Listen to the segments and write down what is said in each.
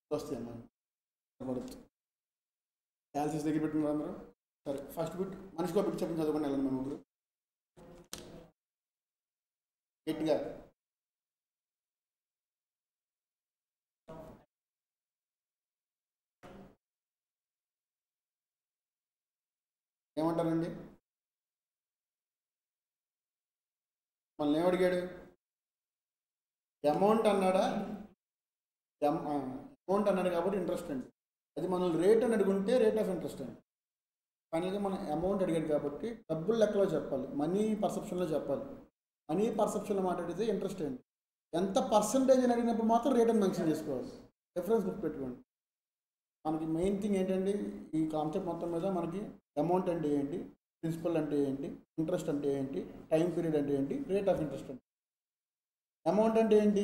వస్తాయమ్మా పడుతుంది క్యాల్సియస్ దగ్గర పెట్టుకున్నారు అందరూ సరే ఫస్ట్ బిట్ మనిషికి బిట్ చెప్పండి చదవకుండా వెళ్ళండి మేము ముగ్గురు గట్టిగా ఏమంటారండి మళ్ళీ ఏమడిగాడు అమౌంట్ అన్నాడా అమౌంట్ అన్నాడు కాబట్టి ఇంట్రెస్ట్ అండి అది మనల్ని రేట్ అని అడుగుంటే రేట్ ఆఫ్ ఇంట్రెస్ట్ అండి ఫైనల్గా మనం అమౌంట్ అడిగాడు కాబట్టి డబ్బుల లెక్కలో చెప్పాలి మనీ పర్సెప్షన్లో చెప్పాలి మనీ పర్సెప్షన్లో మాట్లాడితే ఇంట్రెస్ట్ అండి ఎంత పర్సంటేజ్ అని అడిగినప్పుడు మాత్రం రేట్ అని మెన్షన్ చేసుకోవాలి డిఫరెన్స్ గుర్తుపెట్టుకోండి మనకి మెయిన్ థింగ్ ఏంటండి ఈ కాన్సెప్ట్ మొత్తం మీద మనకి అమౌంట్ అంటే ఏంటి ప్రిన్సిపల్ అంటే ఏంటి ఇంట్రెస్ట్ అంటే ఏంటి టైం పీరియడ్ అంటే ఏంటి రేట్ ఆఫ్ ఇంట్రెస్ట్ అంటే అమౌంట్ అంటే ఏంటి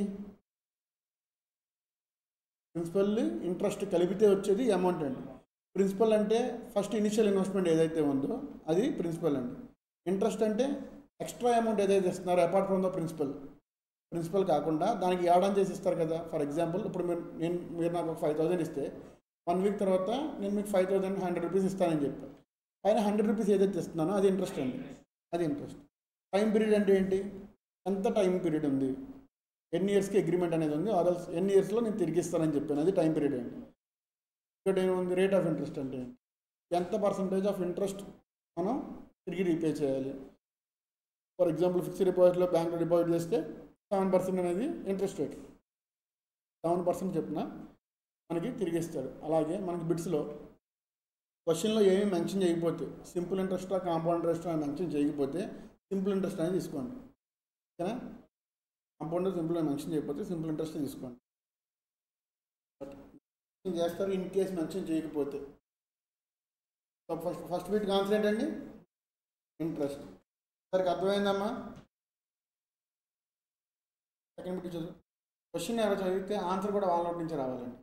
ప్రిన్సిపల్ ఇంట్రెస్ట్ కలిపితే వచ్చేది అమౌంట్ అండి ప్రిన్సిపల్ అంటే ఫస్ట్ ఇనిషియల్ ఇన్వెస్ట్మెంట్ ఏదైతే ఉందో అది ప్రిన్సిపల్ అండి ఇంట్రెస్ట్ అంటే ఎక్స్ట్రా అమౌంట్ ఏదైతే ఇస్తున్నారో apart from the principal principal కాకుండా దానికి యాడ్ ఆన్ చేసి ఇస్తారు కదా ఫర్ ఎగ్జాంపుల్ ఇప్పుడు మీరు నేను మీరు నాకు ఒక ఫైవ్ థౌసండ్ ఇస్తే వన్ వీక్ తర్వాత నేను మీకు ఫైవ్ థౌసండ్ హండ్రెడ్ రూపీస్ ఇస్తానని చెప్పాను పైన హండ్రెడ్ రూపీస్ ఏదైతే ఇస్తున్నానో అది ఇంట్రెస్ట్ అండి అది ఇంట్రెస్ట్ టైం పీరియడ్ అంటే ఏంటి ఎంత టైం పీరియడ్ ఉంది ఎన్ని ఇయర్స్కి అగ్రిమెంట్ అనేది ఉంది ఆర్ఎల్స్ ఎన్ని ఇయర్స్లో నేను తిరిగి ఇస్తానని చెప్పాను అది టైం పీరియడ్ అండి ఇక్కడ ఏముంది రేట్ ఆఫ్ ఇంట్రెస్ట్ అంటే ఏంటి? ఎంత పర్సంటేజ్ ఆఫ్ ఇంట్రెస్ట్ మనం తిరిగి రీపే చేయాలి ఫర్ ఎగ్జాంపుల్ ఫిక్స్డ్ డిపాజిట్లో బ్యాంక్లో డిపాజిట్ చేస్తే సెవెన్ పర్సెంట్ అనేది ఇంట్రెస్ట్ రేట్ సెవెన్ పర్సెంట్ చెప్పిన మనకి తిరిగి ఇస్తాడు అలాగే మనకి బిట్స్లో క్వశ్చన్లో ఏమీ మెన్షన్ చేయకపోతే సింపుల్ ఇంట్రెస్టా కాంపౌండ్ ఇంట్రెస్ట్ అని మెన్షన్ చేయకపోతే సింపుల్ ఇంట్రెస్ట్ అనేది తీసుకోండి ఓకేనా కాంపౌండ్ సింపుల్ మెన్షన్ చేయకపోతే సింపుల్ ఇంట్రెస్ట్ తీసుకోండి మెన్షన్ చేస్తారు ఇన్ కేస్ మెన్షన్ చేయకపోతే సో ఫస్ట్ ఫస్ట్ వీటికి ఆన్సర్ ఏంటండి ఇంట్రెస్ట్ సరికి అర్థమైందమ్మా సెకండ్ బిట్ చదువు క్వశ్చన్ ఎవరు చదివితే ఆన్సర్ కూడా వాళ్ళ నోటి నుంచి రావాలండి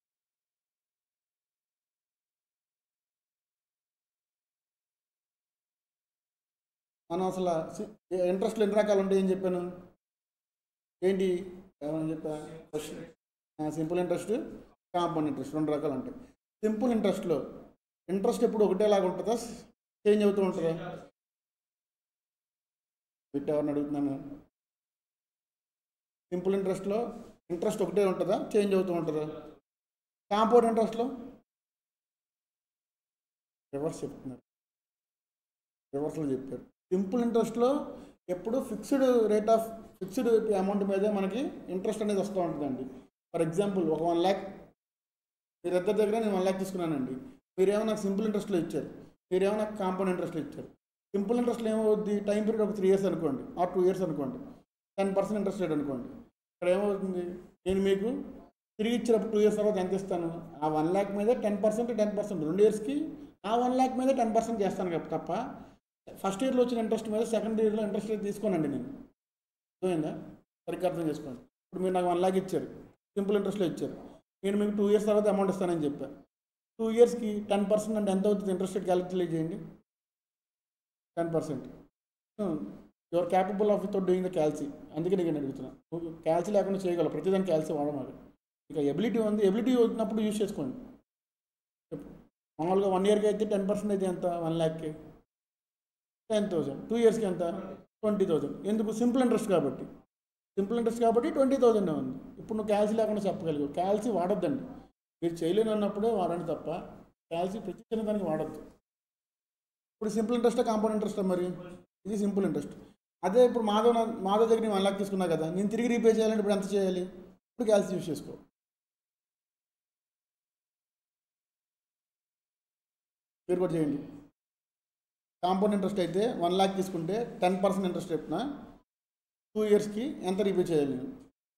మనం అసలు ఇంట్రెస్ట్లు ఎన్ని రకాలు ఉంటాయి ఏం చెప్పాను ఏంటి ఏమని చెప్పా question simple interest compound interest రెండు రకాలు ఉంటాయి సింపుల్ ఇంట్రెస్ట్లో ఇంట్రెస్ట్ ఎప్పుడు ఒకటేలాగా ఉంటుందా చేంజ్ అవుతూ ఉంటుందా బిట్ ఎవరిని అడుగుతున్నాను సింపుల్ ఇంట్రెస్ట్లో ఇంట్రెస్ట్ ఒకటే ఉంటుందా చేంజ్ అవుతూ ఉంటుందా కాంపౌండ్ ఇంట్రెస్ట్లో రివర్స్ చెప్తున్నారు రివర్స్లో చెప్పారు సింపుల్ ఇంట్రెస్ట్లో ఎప్పుడు fixed rate of fixed amount మీదే మనకి ఇంట్రెస్ట్ అనేది వస్తూ ఉంటుందండి ఫర్ ఎగ్జాంపుల్ ఒక వన్ ల్యాక్ మీరు ఇద్దరి దగ్గర నేను వన్ ల్యాక్ తీసుకున్నానండి మీరేమో నాకు సింపుల్ ఇంట్రెస్ట్లో ఇచ్చారు మీరేమో నాకు కాంపౌండ్ ఇంట్రెస్ట్లో ఇచ్చారు సింపుల్ ఇంట్రెస్ట్లో ఏమవుద్ది టైం పీరియడ్ ఒక త్రీ ఇయర్స్ అనుకోండి ఆర్ టూ ఇయర్స్ అనుకోండి టెన్ పర్సెంట్ ఇంట్రెస్ట్ రేట్ అనుకోండి ఇక్కడ ఏమవుతుంది నేను మీకు తిరిగి ఇచ్చినప్పుడు టూ ఇయర్స్ తర్వాత ఎంత ఇస్తాను ఆ వన్ ల్యాక్ మీద టెన్ పర్సెంట్ టెన్ పర్సెంట్ రెండు ఇయర్స్కి ఆ వన్ ల్యాక్ మీద టెన్ పర్సెంట్ చేస్తాను కదా తప్ప ఫస్ట్ ఇయర్లో వచ్చిన ఇంట్రెస్ట్ మీద సెకండ్ ఇయర్లో ఇంట్రెస్ట్ రేట్ తీసుకోనండి నేను అర్థమైందా సరిగ్గా అర్థం చేసుకోండి ఇప్పుడు మీరు నాకు వన్ ల్యాక్ ఇచ్చారు సింపుల్ ఇంట్రెస్ట్లో ఇచ్చారు నేను మీకు టూ ఇయర్స్ తర్వాత అమౌంట్ ఇస్తానని చెప్పాను టూ ఇయర్స్కి టెన్ పర్సెంట్ అంటే ఎంత అవుతుంది ఇంట్రెస్ట్ రేట్ క్యాలిక్యులేట్ చేయండి ten percent your capable of without doing the calci అందుకే నేను అడుగుతున్నా క్యాల్సీ లేకుండా చేయగలరు ప్రతిదాని క్యాల్సీ వాడమాలి ఇక ఎబిలిటీ ఉంది ఎబిలిటీ వచ్చినప్పుడు యూజ్ చేసుకోండి మామూలుగా వన్ ఇయర్కి అయితే టెన్ పర్సెంట్ అయితే ఎంత వన్ ల్యాక్కి టెన్ థౌసండ్ టూ ఇయర్స్కి ఎంత ట్వంటీ థౌసండ్ ఎందుకు సింపుల్ ఇంట్రెస్ట్ కాబట్టి సింపుల్ ఇంట్రెస్ట్ కాబట్టి ట్వంటీ థౌసండ్ ఉంది ఇప్పుడు నువ్వు క్యాల్సీ లేకుండా చెప్పగలిగు క్యాల్సీ వాడొద్దండి మీరు చేయలేని అన్నప్పుడే వాడండి తప్ప క్యాల్సీ ప్రతి చిన్న దానికి వాడద్దు ఇప్పుడు సింపుల్ ఇంట్రెస్ట్ కాంపౌండ్ ఇంట్రెస్ట్ మరి ఇది సింపుల్ ఇంట్రెస్ట్ అదే ఇప్పుడు మాధవ్ నా- మాధవ్ దగ్గర నేను వన్ లాక్ తీసుకున్నా కదా నేను తిరిగి రీపే చేయాలంటే ఇప్పుడు ఎంత చేయాలి ఇప్పుడు క్యాల్సీ యూస్ చేసుకో మీరు కూడా చేయండి కాంపౌండ్ ఇంట్రెస్ట్ అయితే వన్ లాక్ తీసుకుంటే టెన్ పర్సెంట్ ఇంట్రెస్ట్ చెప్పిన టూ ఇయర్స్కి ఎంత రీపే చేయాలి నేను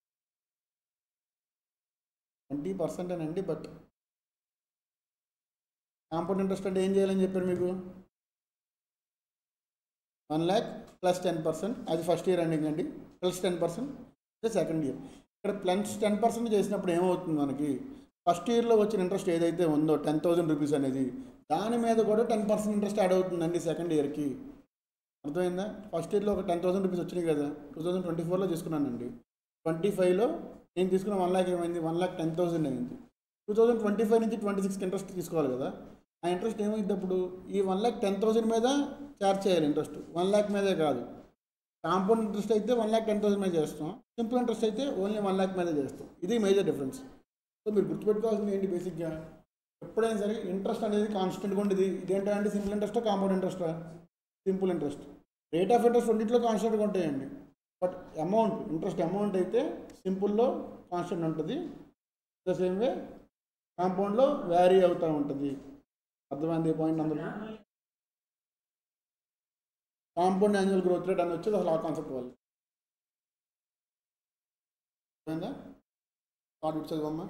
ట్వంటీ పర్సెంట్ అండి బట్ కాంపౌండ్ ఇంట్రెస్ట్ అంటే ఏం చేయాలని చెప్పారు మీకు one lakh plus ten percent అది ఫస్ట్ ఇయర్ ఎండింగ్ అండి plus ten percent second year ఇక్కడ ప్లస్ టెన్ పర్సెంట్ చేసినప్పుడు ఏమవుతుంది మనకి ఫస్ట్ ఇయర్లో వచ్చిన ఇంట్రెస్ట్ ఏదైతే ఉందో టెన్ థౌసండ్ రూపీస్ అనేది దాని మీద కూడా టెన్ పర్సెంట్ ఇంట్రెస్ట్ యాడ్ అవుతుందండి సెకండ్ ఇయర్కి అర్థమైందా ఫస్ట్ ఇయర్లో ఒక టెన్ థౌసండ్ రూపీస్ వచ్చినాయి కదా టూ థౌసండ్ ట్వంటీ ఫోర్లో తీసుకున్నానండి ట్వంటీ ఫైవ్లో నేను తీసుకున్న వన్ ల్యాక్ ఏమైంది వన్ ల్యాక్ టెన్ థౌసండ్ అయింది టూ థౌజండ్ ట్వంటీ ఫైవ్ నుంచి ట్వంటీ సిక్స్కి ఇంట్రెస్ట్ తీసుకోవాలి కదా ఆ ఇంట్రెస్ట్ ఏమైంది అప్పుడు ఈ వన్ ల్యాక్ టెన్ థౌసండ్ మీద ఛార్జ్ చేయాలి ఇంట్రెస్ట్ వన్ ల్యాక్ మీదే కాదు కాంపౌండ్ ఇంట్రెస్ట్ అయితే వన్ ల్యాక్ టెన్ థౌసండ్ మీద చేస్తాం సింపుల్ ఇంట్రెస్ట్ అయితే ఓన్లీ వన్ ల్యాక్ మీద చేస్తాం ఇది మేజర్ డిఫరెన్స్ సో మీరు గుర్తుపెట్టుకోవాల్సింది ఏంటి బేసిక్గా ఎప్పుడైనా సరే ఇంట్రెస్ట్ అనేది కాన్స్టెంట్గా ఉండేది ఇదేంటంటే సింపుల్ ఇంట్రెస్టా కాంపౌండ్ ఇంట్రెస్టా simple interest rate of interest రెండింటిలో కాన్స్టెంట్గా ఉంటాయండి బట్ అమౌంట్ ఇంట్రెస్ట్ అమౌంట్ అయితే సింపుల్లో కాన్స్టెంట్ ఉంటుంది ద సేమ్ వే కాంపౌండ్లో వ్యారీ అవుతూ ఉంటుంది అర్థమైంది ఈ పాయింట్ అందరూ కాంపౌండ్ యాన్యువల్ గ్రోత్ రేట్ అని వచ్చేది అసలు ఆ కాన్సెప్ట్ వాళ్ళు అర్థమైందా థాట్ ఇట్ చదవమ్మా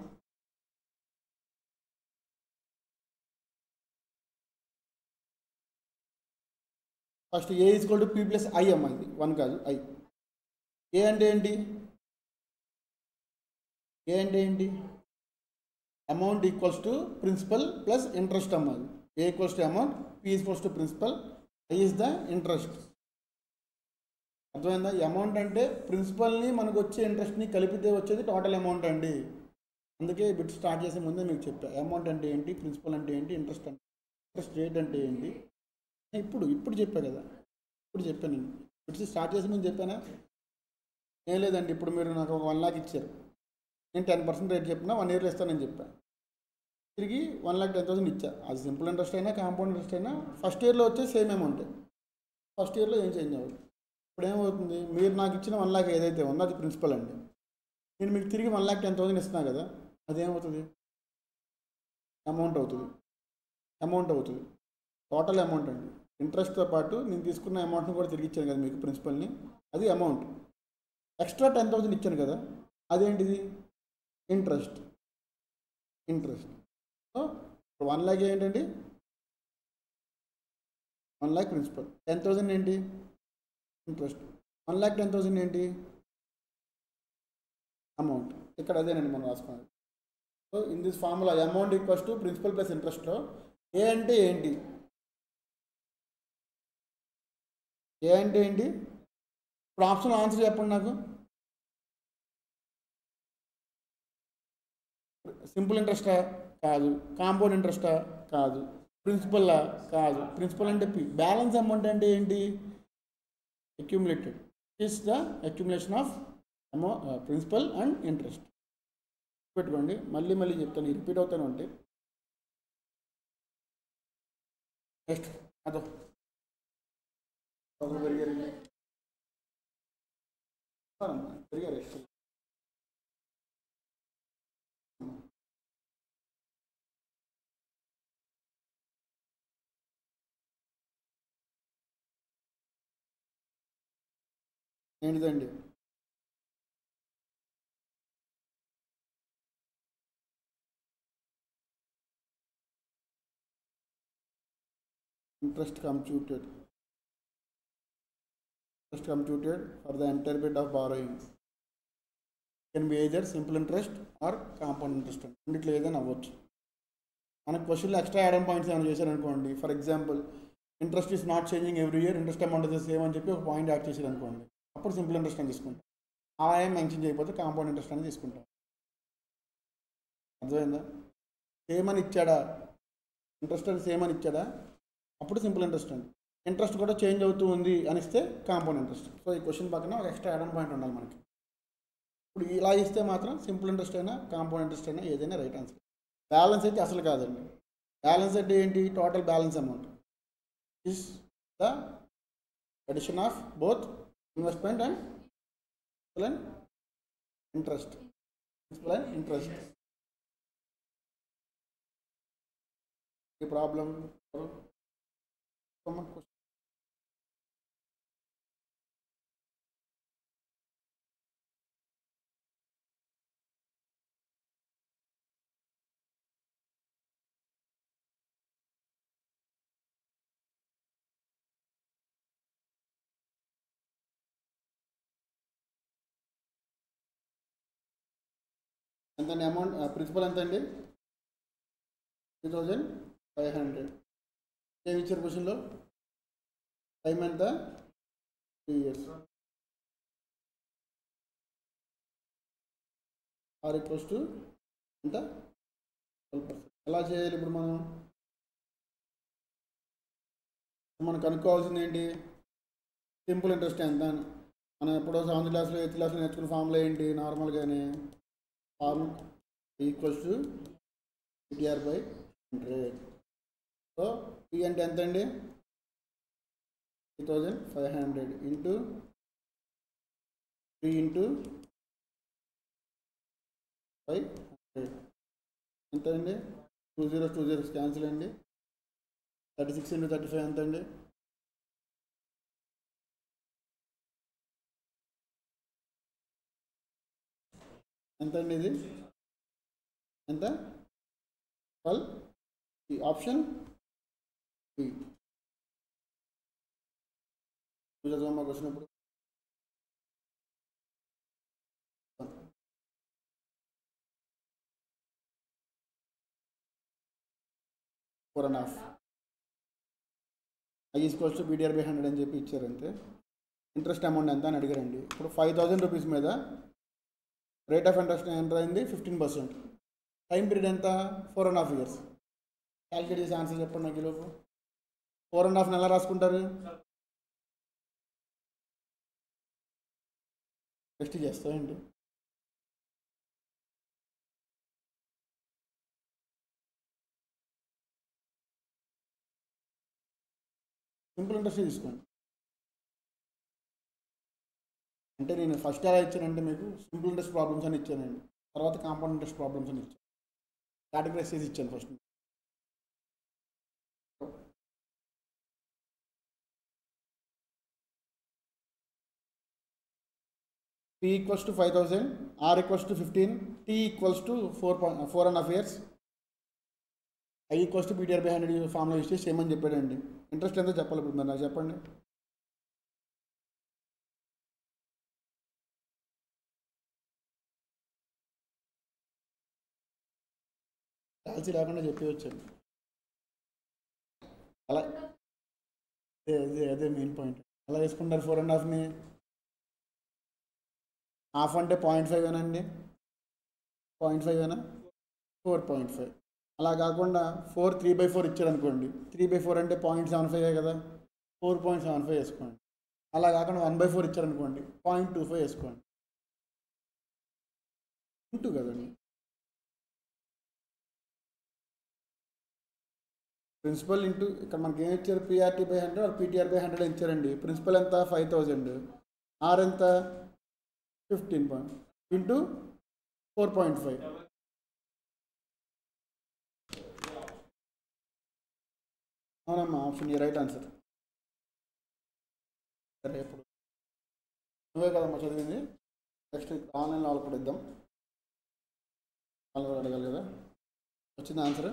first A equal to P plus I అమ్మ ఇది వన్ కాదు ఐ ఏ అంటే ఏంటి ఏ అంటే ఏంటి amount equals to principal plus interest అమ్మ అది A equals to amount P equals to principal I is the interest అర్థమైందా ఈ అమౌంట్ అంటే ప్రిన్సిపల్ని మనకు వచ్చే ఇంట్రెస్ట్ని కలిపితే వచ్చేది టోటల్ అమౌంట్ అండి అందుకే బిట్ స్టార్ట్ చేసే ముందే మీకు చెప్పా అమౌంట్ అంటే ఏంటి ప్రిన్సిపల్ అంటే ఏంటి ఇంట్రెస్ట్ అంటే ఇంట్రెస్ట్ రేట్ అంటే ఏంటి ఇప్పుడు ఇప్పుడు చెప్పా కదా ఇప్పుడు చెప్పాను నేను బిట్స్ స్టార్ట్ చేసే ముందు చెప్పానా ఏం లేదండి ఇప్పుడు మీరు నాకు ఒక వన్ లాక్ ఇచ్చారు నేను టెన్ పర్సెంట్ రేట్ చెప్పినా వన్ ఇయర్లో ఇస్తానని చెప్పా తిరిగి వన్ లాక్ టెన్ థౌసండ్ ఇచ్చా అది సింపుల్ ఇంట్రెస్ట్ అయినా కాంపౌండ్ ఇంట్రెస్ట్ అయినా ఫస్ట్ ఇయర్లో వచ్చే సేమ్ అమౌంట్ ఫస్ట్ ఇయర్లో ఏం చేంజ్ అవ్వదు ఇప్పుడు ఏమవుతుంది మీరు నాకు ఇచ్చిన వన్ లాక్ ఏదైతే ఉందో అది ప్రిన్సిపల్ అండి నేను మీకు తిరిగి వన్ లాక్ టెన్ థౌసండ్ ఇస్తున్నా కదా అదేమవుతుంది అమౌంట్ అవుతుంది అమౌంట్ అవుతుంది టోటల్ అమౌంట్ అండి ఇంట్రెస్ట్తో పాటు నేను తీసుకున్న అమౌంట్ని కూడా తిరిగి ఇచ్చాను కదా మీకు ప్రిన్సిపల్ని అది అమౌంట్ ఎక్స్ట్రా టెన్ థౌసండ్ ఇచ్చాను కదా అదేంటిది interest interest so one lakh ఏంటండి one lakh principal ten thousand ఏంటి interest one lakh ten thousand ఏంటి అమౌంట్ ఇక్కడ అదేనండి మనం రాసుకున్నది so in this formula amount equals to principal plus ఇంట్రెస్ట్లో ఏ అంటే ఏంటి ఏ అంటే ఏంటి ఇప్పుడు ఆప్షన్ ఆన్సర్ చెప్పండి నాకు సింపుల్ ఇంట్రెస్టా కాదు కాంపౌండ్ ఇంట్రెస్టా కాదు ప్రిన్సిపల్లా కాదు ప్రిన్సిపల్ అంటే పి బ్యాలెన్స్ అమౌంట్ అంటే ఏంటి accumulated is the accumulation of amount principal and interest పెట్టుకోండి మళ్ళీ మళ్ళీ చెప్తాను రిపీట్ అవుతాను అంటే నెక్స్ట్ అదో చదువు పెరిగారు పెరిగారు ఏంటిదండి interest computed interest computed for the entire bit of borrowing can be either simple interest or compound interest రెండిట్లో ఏదైనా అవ్వచ్చు మనకు క్వశ్చన్లో ఎక్స్ట్రా యాడమ్ పాయింట్స్ ఏమైనా చేశారనుకోండి for example interest is not changing every year interest amount is same అని చెప్పి ఒక పాయింట్ యాడ్ చేశారు అనుకోండి అప్పుడు సింపుల్ ఇంట్రెస్ట్ అని తీసుకుంటాం ఆ ఏం మెన్షన్ చేయకపోతే కాంపౌండ్ ఇంట్రెస్ట్ అని తీసుకుంటాం అర్థమైందా సేమ్ అని ఇచ్చాడా ఇంట్రెస్ట్ అని సేమ్ అని ఇచ్చాడా అప్పుడు సింపుల్ ఇంట్రెస్ట్ అండి ఇంట్రెస్ట్ కూడా చేంజ్ అవుతూ ఉంది అనిస్తే కాంపౌండ్ ఇంట్రెస్ట్ సో ఈ క్వశ్చన్ పక్కన ఒక ఎక్స్ట్రా యాడమ్ పాయింట్ ఉండాలి మనకి ఇప్పుడు ఇలా ఇస్తే మాత్రం సింపుల్ ఇంట్రెస్ట్ అయినా కాంపౌండ్ ఇంట్రెస్ట్ అయినా ఏదైనా రైట్ ఆన్సర్ బ్యాలెన్స్ అయితే అసలు కాదండి బ్యాలెన్స్ అంటే ఏంటి total balance amount is the addition of both investment and and interest principal and interest ఈ ప్రాబ్లం ఎంత అమౌంట్ ప్రిన్సిపల్ ఎంత అండి త్రీ థౌజండ్ ఫైవ్ హండ్రెడ్ ఏమి ఇచ్చారు క్వశ్చన్లో టైం ఎంత three years R equals to ఎంత ట్వెల్వ్ పర్సెంట్ ఎలా చేయాలి ఇప్పుడు మనం మనం కనుక్కోవాల్సింది ఏంటి సింపుల్ ఇంట్రెస్ట్ ఎంత అని మనం ఎప్పుడో సెవెంత్ క్లాస్లో ఎయిత్ క్లాస్లో నేర్చుకున్న ఫార్ములా ఏంటి నార్మల్గానే form equals to PTR by hundred so P అంటే ఎంత అండి three thousand five hundred into three into five hundred ఎంత అండి two zeros two zeros cancel అండి thirty six into thirty five ఎంత అండి ఎంత అండి ఇది ఎంత ట్వెల్వ్ ఈ ఆప్షన్ బి చదవమ్మా క్వశ్చన్ ఇప్పుడు four and half I equals to PTR by hundred అని చెప్పి ఇచ్చారు అంతే ఇంట్రెస్ట్ అమౌంట్ ఎంత అని అడిగారండి ఇప్పుడు ఫైవ్ థౌజండ్ రూపీస్ మీద రేట్ ఆఫ్ ఇంట్రెస్ట్ ఎంత అయింది ఫిఫ్టీన్ పర్సెంట్ టైం పీరియడ్ ఎంత four and half years calculate చేసి ఆన్సర్ చెప్పండి నాకు ఈలోపు ఫోర్ అండ్ హాఫ్ నెల రాసుకుంటారు టెస్ట్ చేస్తామండి సింపుల్ ఇంట్రెస్ట్ తీసుకోండి అంటే నేను ఫస్ట్ ఎలా ఇచ్చానంటే మీకు సింపుల్ ఇంట్రెస్ట్ ప్రాబ్లమ్స్ అని ఇచ్చానండి తర్వాత కాంపౌండ్ ఇంట్రెస్ట్ ప్రాబ్లమ్స్ అని ఇచ్చాను కేటగిరైజ్ చేసి ఇచ్చాను first P equals to five thousand R equals to fifteen T equals to four point four and half years I equals to PTR by hundred formula use చేసి చేయమని చెప్పాడండి interest ఎంతో చెప్పాలి ఇప్పుడు మరి నాకు చెప్పండి కాల్చి లేకుండా చెప్పి వచ్చాను అలా అదే అదే అదే మెయిన్ పాయింట్ అలా వేసుకుంటారు ఫోర్ అండ్ హాఫ్ని హాఫ్ అంటే పాయింట్ ఫైవ్ ఏనండి పాయింట్ ఫైవ్ ఏనా ఫోర్ పాయింట్ ఫైవ్ అలా కాకుండా ఫోర్ త్రీ బై ఫోర్ ఇచ్చారు అనుకోండి త్రీ బై ఫోర్ అంటే పాయింట్ సెవెన్ ఫైవ్ కదా ఫోర్ పాయింట్ సెవెన్ ఫైవ్ వేసుకోండి అలా కాకుండా వన్ బై ఫోర్ ఇచ్చారనుకోండి పాయింట్ టూ ఫైవ్ వేసుకోండి ఇంటూ కదండి ప్రిన్సిపల్ ఇంటూ ఇక్కడ మనకి ఏం ఇచ్చారు పిఆర్టీ బై హండ్రెడ్ వాళ్ళు పీటీఆర్ బై హండ్రెడ్ ఇచ్చారండి ప్రిన్సిపల్ ఎంత ఫైవ్ థౌజండ్ ఆర్ ఎంత fifteen point into four point five అవునమ్మా ఆప్షన్ ఈ రైట్ ఆన్సర్ సరే ఇప్పుడు నువ్వే కదమ్మా చదివింది నెక్స్ట్ ఆన్లైన్లో వాళ్ళకి కూడా ఇద్దాం వాళ్ళు కూడా అడగాలి కదా వచ్చింది ఆన్సర్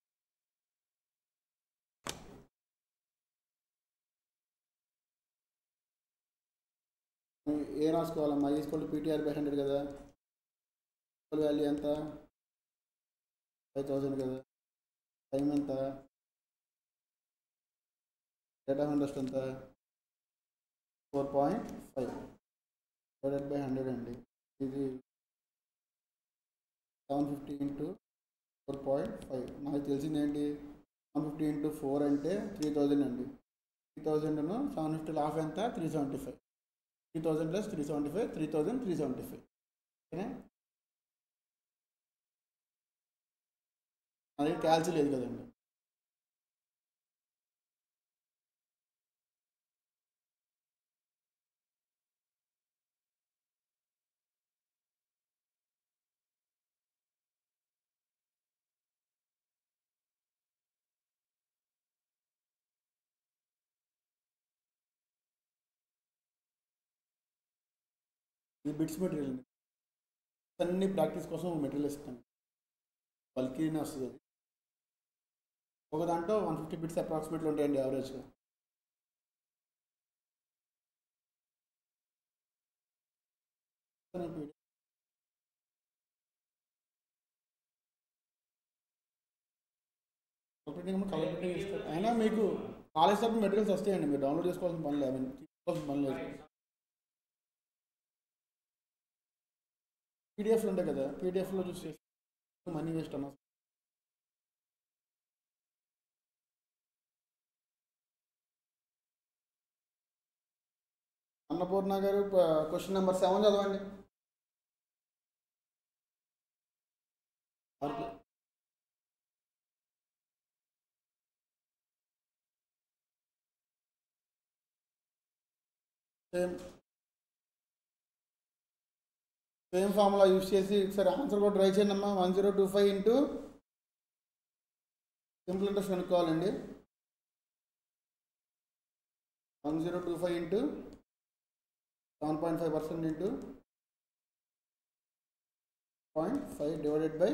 ఏ రాసుకోవాలమ్మా ఈక్వల్ పీటీఆర్ బై హండ్రెడ్ కదా వాల్యూ ఎంత ఫైవ్ థౌజండ్ కదా టైం ఎంత రేట్ ఆఫ్ ఇంట్రెస్ట్ ఎంత four point five divided by hundred అండి ఇది seven fifty into four point five నాకు తెలిసింది ఏంటి వన్ ఫిఫ్టీ ఇంటూ ఫోర్ అంటే త్రీ థౌజండ్ అండి త్రీ థౌజండ్ను సెవెన్ ఫిఫ్టీ లాఫ్ ఎంత three seventy five three thousand plus three seventy five three thousand three seventy five ఓకేనా అది క్యాల్సి లేదు కదండి ఇది బిట్స్ మెటీరియల్ అండి అన్ని ప్రాక్టీస్ కోసం మెటీరియల్ ఇస్తాను బల్కీనే వస్తుంది అది ఒక దాంట్లో వన్ ఫిఫ్టీ బిట్స్ అప్రాక్సిమేట్లీ ఉంటాయండి యావరేజ్గా కలర్ ప్రింటింగ్ ఇస్తారు అయినా మీకు కాలేజ్ తరఫున మెటీరియల్స్ వస్తాయండి మీరు డౌన్లోడ్ చేసుకోవాల్సిన పని లేదు తీసుకోవాల్సిన పని లేదు పీడిఎఫ్లు ఉంటాయి కదా పీడిఎఫ్లో చూసి మనీ వేస్ట్ అన్న అన్నపూర్ణ గారు క్వశ్చన్ నెంబర్ సెవెన్ చదవండి సేమ్ సేమ్ ఫార్ములా యూస్ చేసి ఒకసారి ఆన్సర్ కూడా ట్రై చేయండి అమ్మా one zero two five into simple interest కనుక్కోవాలండి one zero two five into seven point five percent into point five divided by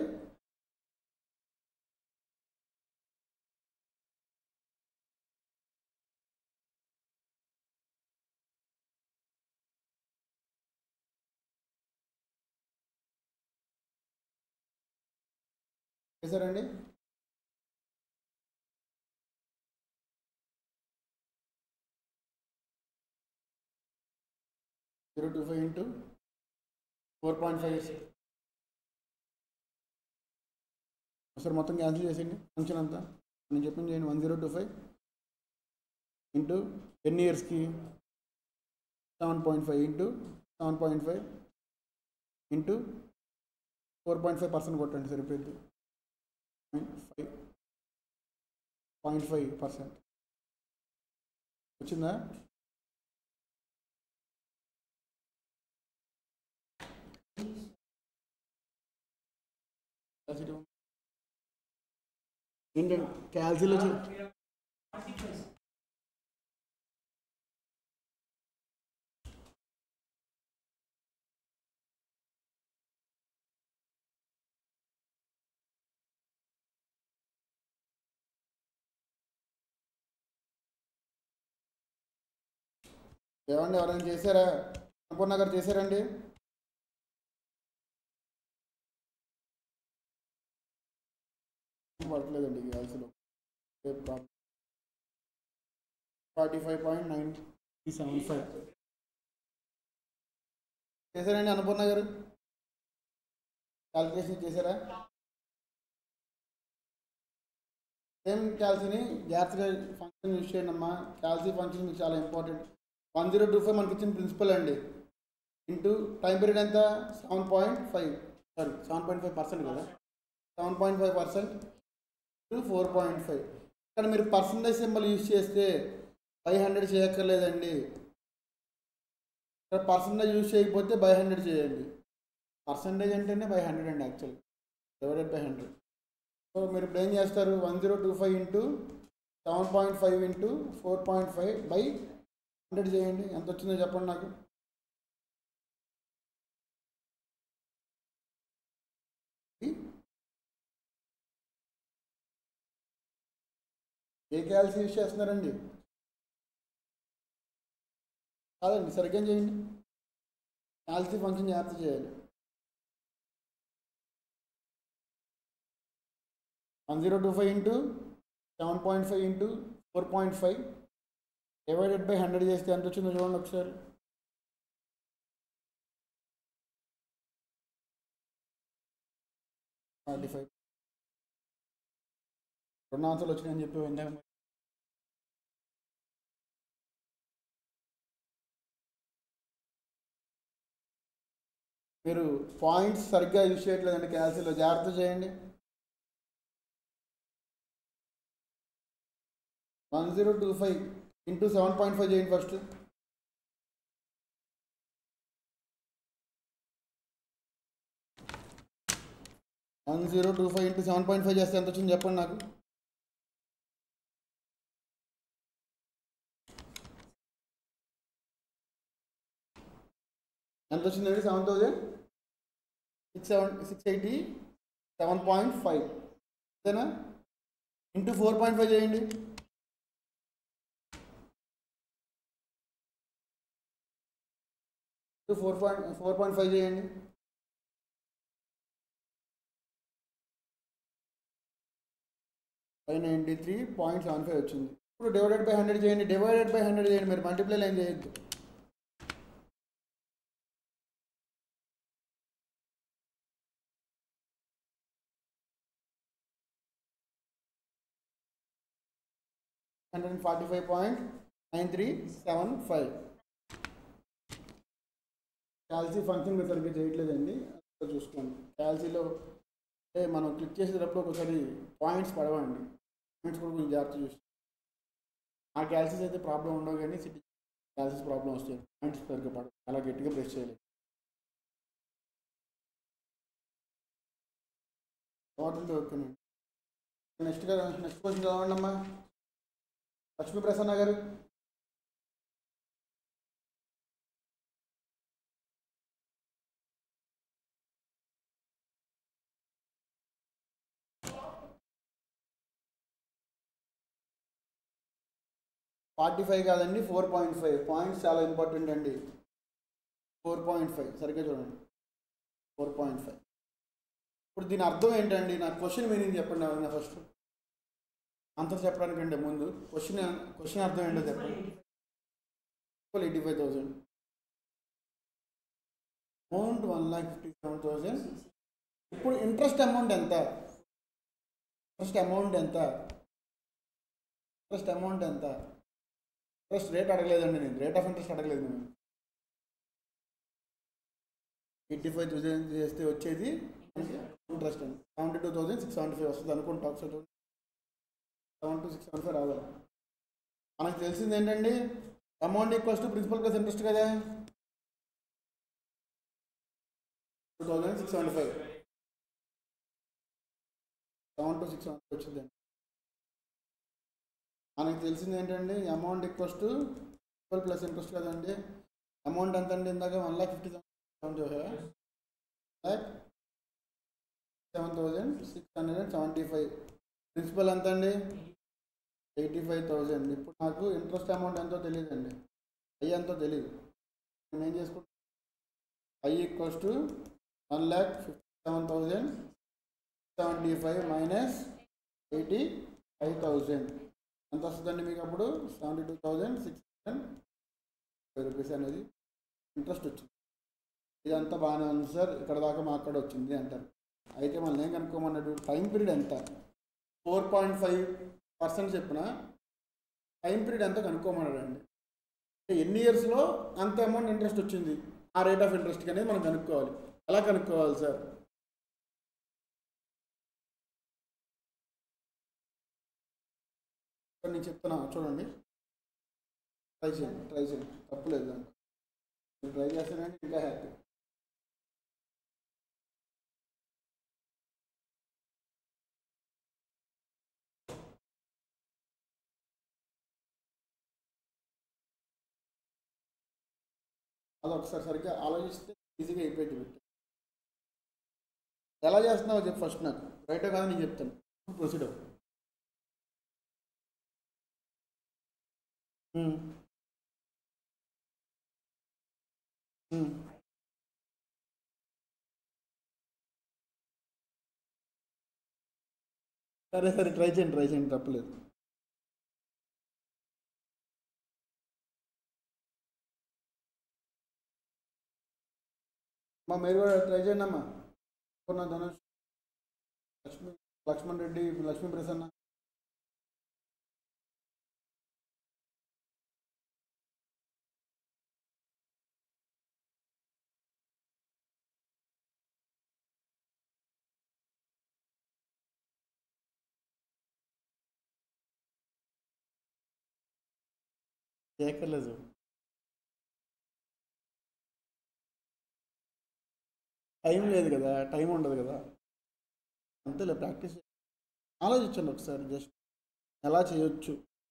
చేశారండి zero two five into four point five ఒకసారి మొత్తం cancel చేసేయండి function అంతా నేను చెప్పింది చేయండి one zero two five into ఎన్ని ఇయర్స్కి seven point five into seven point five into four point five percent కొట్టండి సరిపోయింది ఫైవ్ పాయింట్ ఫైవ్ పర్సెంట్ వచ్చిందా ఏంటండి క్యాల్సీలో ఏమండి ఎవరైనా చేశారా అనుకున్న గారు చేశారండి పడట్లేదండి గ్యాస్లో problem forty five point nine seven five చేశారండి అన్నపూర్ణ గారు క్యాల్కులేషన్ చేశారా సేమ్ క్యాల్సీని జాగ్రత్తగా ఫంక్షన్ యూజ్ చేయండి అమ్మా క్యాల్సీ ఫంక్షన్ మీకు చాలా important one zero two five మనకి ఇచ్చిన ప్రిన్సిపల్ అండి ఇంటూ టైం పీరియడ్ ఎంత seven point five sorry seven point five percent కదా seven point five percent to four point five ఇక్కడ మీరు పర్సంటేజ్ సింబల్ యూజ్ చేస్తే ఫైవ్ హండ్రెడ్ చేయక్కర్లేదండి ఇక్కడ పర్సంటేజ్ యూజ్ చేయకపోతే బై హండ్రెడ్ చేయండి పర్సంటేజ్ అంటేనే బై హండ్రెడ్ అండి actual divided by hundred so మీరు ఇప్పుడు ఏం చేస్తారు one zero two five into seven point five into four point five by hundred చేయండి ఎంత వచ్చిందో చెప్పండి నాకు ఏ క్యాల్సి యూజ్ చేస్తున్నారండి కాదండి సరిగ్గా చేయండి క్యాల్సీ ఫంక్షన్ జాగ్రత్త చేయాలి one zero two five into seven point five into four point five divided by hundred చేస్తే ఎంత వచ్చిందో చూడండి ఒకసారి ఫార్టీ ఫైవ్ రెండు ఆన్సర్లు వచ్చినాయని చెప్పి ఇందాక మీరు పాయింట్స్ సరిగ్గా యూజ్ చేయట్లేదండి క్యాల్సీలో జాగ్రత్త చేయండి one zero two five into seven point five చేయండి first one zero two five into seven point five చేస్తే ఎంత వచ్చింది చెప్పండి నాకు ఎంత వచ్చిందండి seven thousand six seven six eighty seven point five అంతేనా ఇంటూ ఫోర్ పాయింట్ ఫైవ్ చేయండి into four point four point five చేయండి five ninety three point seven five వచ్చింది ఇప్పుడు డివైడెడ్ బై హండ్రెడ్ చేయండి డివైడెడ్ బై హండ్రెడ్ చేయండి మీరు multiply ఏం చేయొద్దు hundred and forty five point nine three seven five calci function మీరు సరిగ్గా చేయట్లేదండి అది చూసుకోండి క్యాల్సీలో అంటే మనం క్లిక్ చేసేటప్పుడు ఒకసారి పాయింట్స్ పడవండి పాయింట్స్ కూడా కొంచెం జాగ్రత్త చూసుకోండి ఆ క్యాల్సీస్ అయితే ప్రాబ్లం ఉండవు కానీ సిటీ క్యాల్సీస్ ప్రాబ్లం వస్తాయి పాయింట్స్ సరిగ్గా పడవు చాలా గట్టిగా ప్రెస్ చేయలేదు వాటర్ ఓకేనండి నెక్స్ట్ కదా నెక్స్ట్ క్వశ్చన్ చదవండి అమ్మా లక్ష్మీ ప్రసన్న గారు ఫార్టీ ఫైవ్ కాదండి ఫోర్ పాయింట్ ఫైవ్ పాయింట్స్ చాలా ఇంపార్టెంట్ అండి ఫోర్ పాయింట్ ఫైవ్ సరిగ్గా చూడండి ఫోర్ పాయింట్ ఫైవ్ ఇప్పుడు దీని అర్థం ఏంటండి నా క్వశ్చన్ మీనింగ్ చెప్పండి ఎవరైనా ఫస్ట్ ఆన్సర్ చెప్పడానికంటే ముందు క్వశ్చన్ క్వశ్చన్ అర్థం ఏంటో చెప్పండి eighty five thousand amount one lakh fifty seven thousand ఇప్పుడు ఇంట్రెస్ట్ అమౌంట్ ఎంత ఇంట్రెస్ట్ అమౌంట్ ఎంత ఇంట్రెస్ట్ అమౌంట్ ఎంత ఇంట్రెస్ట్ రేట్ అడగలేదండి నేను రేట్ ఆఫ్ ఇంట్రెస్ట్ అడగలేదు నేను ఎయిటీ ఫైవ్ థౌసండ్ చేస్తే వచ్చేది ఇంట్రెస్ట్ అండి seventy two thousand six seventy five వస్తుంది అనుకుంటా ఒకసారి seven two six seventy five రావాలి మనకు తెలిసింది ఏంటండి amount equals to principal plus interest కదా two thousand six seventy five seven two six seventy వచ్చిందండి మనకు తెలిసింది ఏంటండి amount equals to principal plus interest కదండి అమౌంట్ ఎంత అండి ఇందాక one lakh fifty seven lakh seven thousand six hundred and seventy five principal ఎంత అండి ఎయిటీ ఫైవ్ థౌజండ్ ఇప్పుడు నాకు ఇంట్రెస్ట్ అమౌంట్ ఎంతో తెలియదండి ఐ ఎంతో తెలియదు నేను ఏం చేసుకుంటాను I equals to one lakh fifty seven thousand seventy five minus eighty five thousand ఎంత వస్తుందండి మీకు అప్పుడు seventy two thousand six hundred five rupees అనేది ఇంట్రెస్ట్ వచ్చింది ఇదంతా బాగానే ఉంది సార్ ఇక్కడ దాకా మా అక్కడ వచ్చింది అంటారు అయితే మనం ఏం కనుక్కోమన్నాడు టైం పీరియడ్ ఎంత ఫోర్ పాయింట్ ఫైవ్ పర్సెంట్ చెప్పిన టైం పీరియడ్ ఎంత కనుక్కోమన్నాడు అండి అంటే ఎన్ని ఇయర్స్లో అంత అమౌంట్ ఇంట్రెస్ట్ వచ్చింది ఆ రేట్ ఆఫ్ ఇంట్రెస్ట్ అనేది మనం కనుక్కోవాలి ఎలా కనుక్కోవాలి సార్ ఇక్కడ నేను చెప్తున్నా చూడండి ట్రై చేయండి ట్రై చేయండి తప్పులేదు దాంట్లో మీరు ట్రై చేస్తానంటే ఇంకా హ్యాపీ అది ఒకసారి సరిగ్గా ఆలోచిస్తే ఈజీగా అయిపోయింది పెట్టి ఎలా చేస్తున్నావో చెప్పు ఫస్ట్ నాకు రైటే కాదు నేను చెప్తాను ప్రొసీడర్ సరే సరే ట్రై చేయండి ట్రై చేయండి తప్పలేదు మా మీరు కూడా ట్రై చేయండి అమ్మా పూర్ణ ధనుష్ లక్ష్మీ లక్ష్మణ్ రెడ్డి లక్ష్మీ ప్రసన్న చేయక్కర్లేదు టైం లేదు కదా టైం ఉండదు కదా అంతేలే ప్రాక్టీస్ ఆలోచించండి ఒకసారి జస్ట్ ఎలా చేయొచ్చు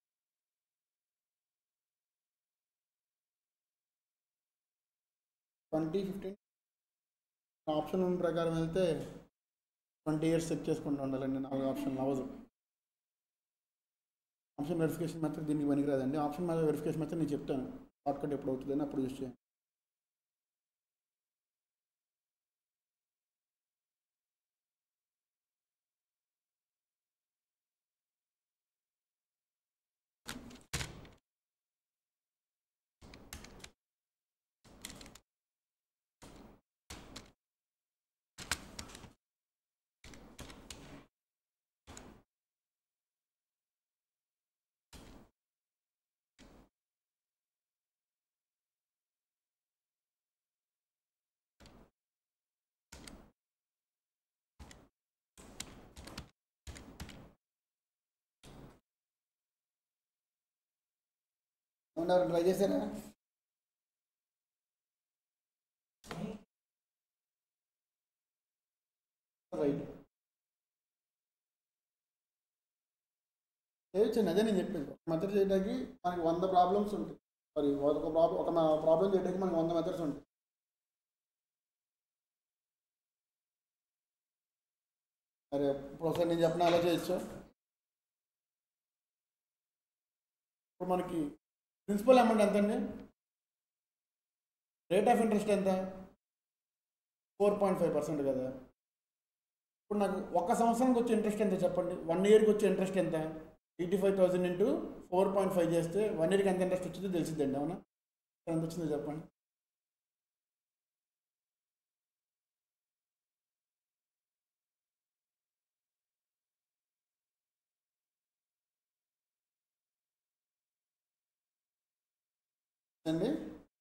ట్వంటీ ఫిఫ్టీన్ ఆప్షన్ ప్రకారం వెళ్తే ట్వంటీ ఇయర్స్ చెక్ చేసుకుంటూ ఉండాలండి నాలుగు ఆప్షన్ అవ్వదు ఆప్షన్ వెరిఫికేషన్ మెథడ్ దీనికి పనికిరాదండి ఆప్షన్ వెరిఫికేషన్ మెథడ్ నేను చెప్తాను షార్ట్కట్ ఎప్పుడు అవుతుందని అప్పుడు యూస్ చేయండి ఏమన్నారు ట్రై చేశారా రైట్ చేయొచ్చండి అదే నేను చెప్పేది మెథడ్ చేయడానికి మనకి వంద ప్రాబ్లమ్స్ ఉంటాయి సారీ ఒక ప్రాబ్లం ఒక ప్రాబ్లం చేయడానికి మనకి వంద మెథడ్స్ ఉంటాయి సరే ఇప్పుడు ఒకసారి నేను చెప్పిన అలా చేయొచ్చు ఇప్పుడు మనకి ప్రిన్సిపల్ అమౌంట్ ఎంత అండి రేట్ ఆఫ్ ఇంట్రెస్ట్ ఎంత ఫోర్ పాయింట్ ఫైవ్ పర్సెంట్ కదా ఇప్పుడు నాకు ఒక సంవత్సరానికి వచ్చే ఇంట్రెస్ట్ ఎంత చెప్పండి వన్ ఇయర్కి వచ్చే ఇంట్రెస్ట్ ఎంత eighty five thousand into four point five చేస్తే వన్ ఇయర్కి ఎంత ఇంట్రెస్ట్ వచ్చిందో తెలిసిద్దండి అవునా ఎంత వచ్చిందో చెప్పండి అండి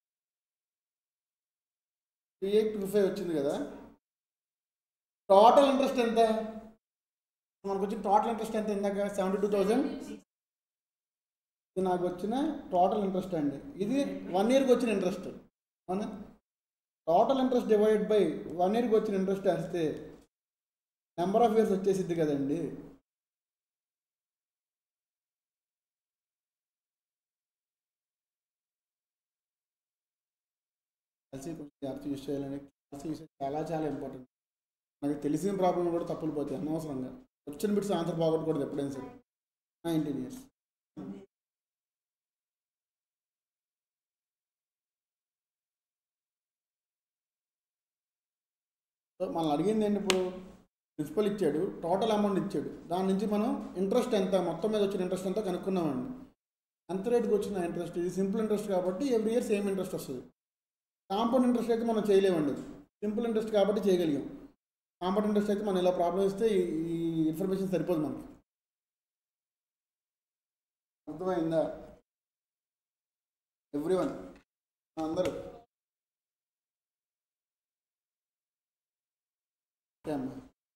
త్రీ ఎయిట్ టూ ఫైవ్ వచ్చింది కదా టోటల్ ఇంట్రెస్ట్ ఎంత మనకు వచ్చిన టోటల్ ఇంట్రెస్ట్ ఎంత ఇందాక సెవెంటీ టూ థౌజండ్ ఇది నాకు వచ్చిన టోటల్ ఇంట్రెస్ట్ అండి ఇది వన్ ఇయర్కి వచ్చిన ఇంట్రెస్ట్ అవునా total interest divide by one ఇయర్కి వచ్చిన ఇంట్రెస్ట్ వేస్తే నెంబర్ ఆఫ్ ఇయర్స్ వచ్చేసిద్ది కదండి కలిసి కొంచెం జాగ్రత్త యూస్ చేయాలని కలిసి యూస్ చాలా చాలా ఇంపార్టెంట్ నాకు తెలిసిన ప్రాబ్లం కూడా తప్పులు పోతాయి అనవసరంగా వచ్చిన బిట్స్ ఆన్సర్ పోగొట్టకూడదు ఎప్పుడైనా సరే నైన్టీన్ ఇయర్స్ సో మనల్ని అడిగింది ఏంటి ఇప్పుడు ప్రిన్సిపల్ ఇచ్చాడు టోటల్ అమౌంట్ ఇచ్చాడు దాని నుంచి మనం ఇంట్రెస్ట్ ఎంత మొత్తం మీద వచ్చిన ఇంట్రెస్ట్ ఎంత కనుక్కున్నామండి ఎంత రేటుకి వచ్చిన ఇంట్రెస్ట్ ఇది సింపుల్ ఇంట్రెస్ట్ కాబట్టి ఎవ్రీ ఇయర్ సేమ్ ఇంట్రెస్ట్ వస్తుంది కాంపౌండ్ ఇంట్రెస్ట్ అయితే మనం చేయలేమండి సింపుల్ ఇంట్రెస్ట్ కాబట్టి చేయగలిగాం కాంపౌండ్ ఇంట్రెస్ట్ అయితే మనం ఇలా ప్రాబ్లం ఇస్తే ఈ ఈ ఇన్ఫర్మేషన్ సరిపోదు మనకి అర్థమైందా ఎవ్రీ వన్ అందరూ ఓకే అమ్మా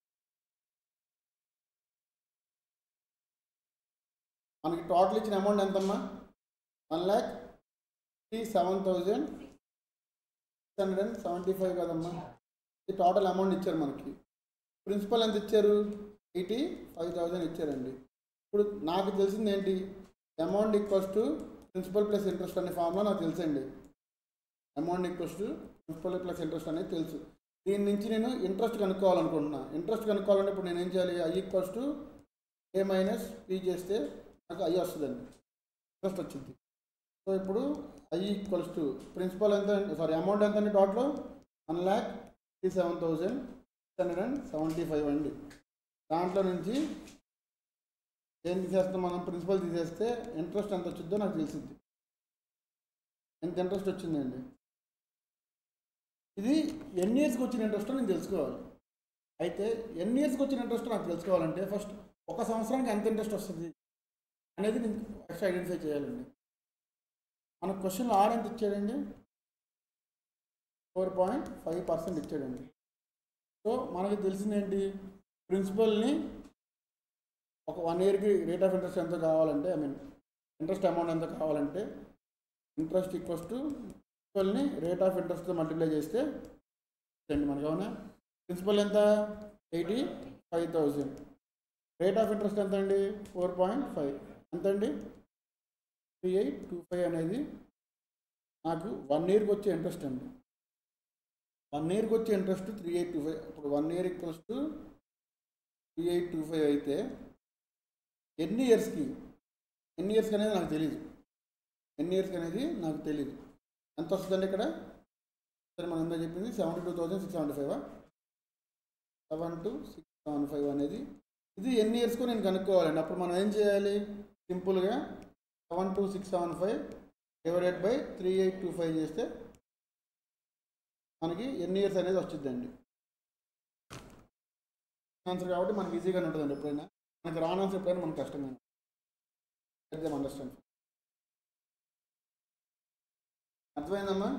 మనకి టోటల్ ఇచ్చిన అమౌంట్ ఎంతమ్మా one lakh three seven thousand six hundred and seventy five కదమ్మా ఇది టోటల్ అమౌంట్ ఇచ్చారు మనకి ప్రిన్సిపల్ ఎంత ఇచ్చారు ఎయిటీ ఫైవ్ థౌజండ్ ఇచ్చారండి ఇప్పుడు నాకు తెలిసింది ఏంటి amount equals to principal plus interest అనే ఫామ్లో నాకు తెలుసండి amount equals to principal plus interest అనేది తెలుసు దీని నుంచి నేను ఇంట్రెస్ట్ కనుక్కోవాలనుకుంటున్నా ఇంట్రెస్ట్ కనుక్కోవాలంటే ఇప్పుడు నేను ఏం చేయాలి I equals to A minus P చేస్తే నాకు ఐ వస్తుందండి ఇంట్రెస్ట్ వచ్చింది సో ఇప్పుడు ఐ ఈక్వల్స్ టు ప్రిన్సిపల్ ఎంత సారీ అమౌంట్ ఎంత అండి total one lakh three seven thousand six hundred and seventy five అండి దాంట్లో నుంచి ఏం తీసేస్తాం మనం ప్రిన్సిపల్ తీసేస్తే ఇంట్రెస్ట్ ఎంత వచ్చిందో నాకు తెలిసింది ఎంత ఇంట్రెస్ట్ వచ్చిందండి ఇది ఎన్ని ఇయర్స్కి వచ్చిన ఇంట్రెస్ట్ నేను తెలుసుకోవాలి అయితే ఎన్ని ఇయర్స్కి వచ్చిన ఇంట్రెస్ట్ నాకు తెలుసుకోవాలంటే ఫస్ట్ ఒక సంవత్సరానికి ఎంత ఇంట్రెస్ట్ వస్తుంది అనేది నేను ఫస్ట్ ఐడెంటిఫై చేయాలండి మన క్వశ్చన్ ఆర్ ఎంత ఇచ్చాడండి ఫోర్ పాయింట్ ఫైవ్ పర్సెంట్ ఇచ్చాడండి సో మనకి తెలిసింది ఏంటి ప్రిన్సిపల్ని ఒక వన్ ఇయర్కి రేట్ ఆఫ్ ఇంట్రెస్ట్ ఎంత కావాలంటే ఐ మీన్ ఇంట్రెస్ట్ అమౌంట్ ఎంత కావాలంటే ఇంట్రెస్ట్ ఈక్వల్స్ టు ప్రిన్సిపల్ని రేట్ ఆఫ్ ఇంట్రెస్ట్తో మల్టిప్లై చేస్తే అండి మనకి అవునా ప్రిన్సిపల్ ఎంత eighty five thousand rate of interest ఎంత అండి ఫోర్ పాయింట్ ఫైవ్ ఎంత అండి త్రీ ఎయిట్ టూ ఫైవ్ అనేది నాకు వన్ ఇయర్కి వచ్చే ఇంట్రెస్ట్ అండి వన్ ఇయర్కి వచ్చే interest three eight two five ఇప్పుడు one year equals to three eight two five అయితే ఎన్ని ఇయర్స్కి ఎన్ని ఇయర్స్కి అనేది నాకు తెలియదు ఎన్ని ఇయర్స్కి అనేది నాకు తెలియదు ఎంత వస్తుందండి ఇక్కడ సరే మనం ఎంత చెప్పింది seventy two thousand six seventy five seven two six seven five అనేది ఇది ఎన్ని ఇయర్స్కో నేను కనుక్కోవాలండి అప్పుడు మనం ఏం చేయాలి సింపుల్గా seven two six seven five divided by three eight two five చేస్తే మనకి ఎన్ని ఇయర్స్ అనేది వచ్చిందండి ఆన్సర్ కాబట్టి మనకి ఈజీగానే ఉంటుందండి ఎప్పుడైనా మనకి రాన్ ఆన్సర్ ఎప్పుడైనా మనకు కష్టమే అండర్స్టాండ్ అర్థమైందమ్మా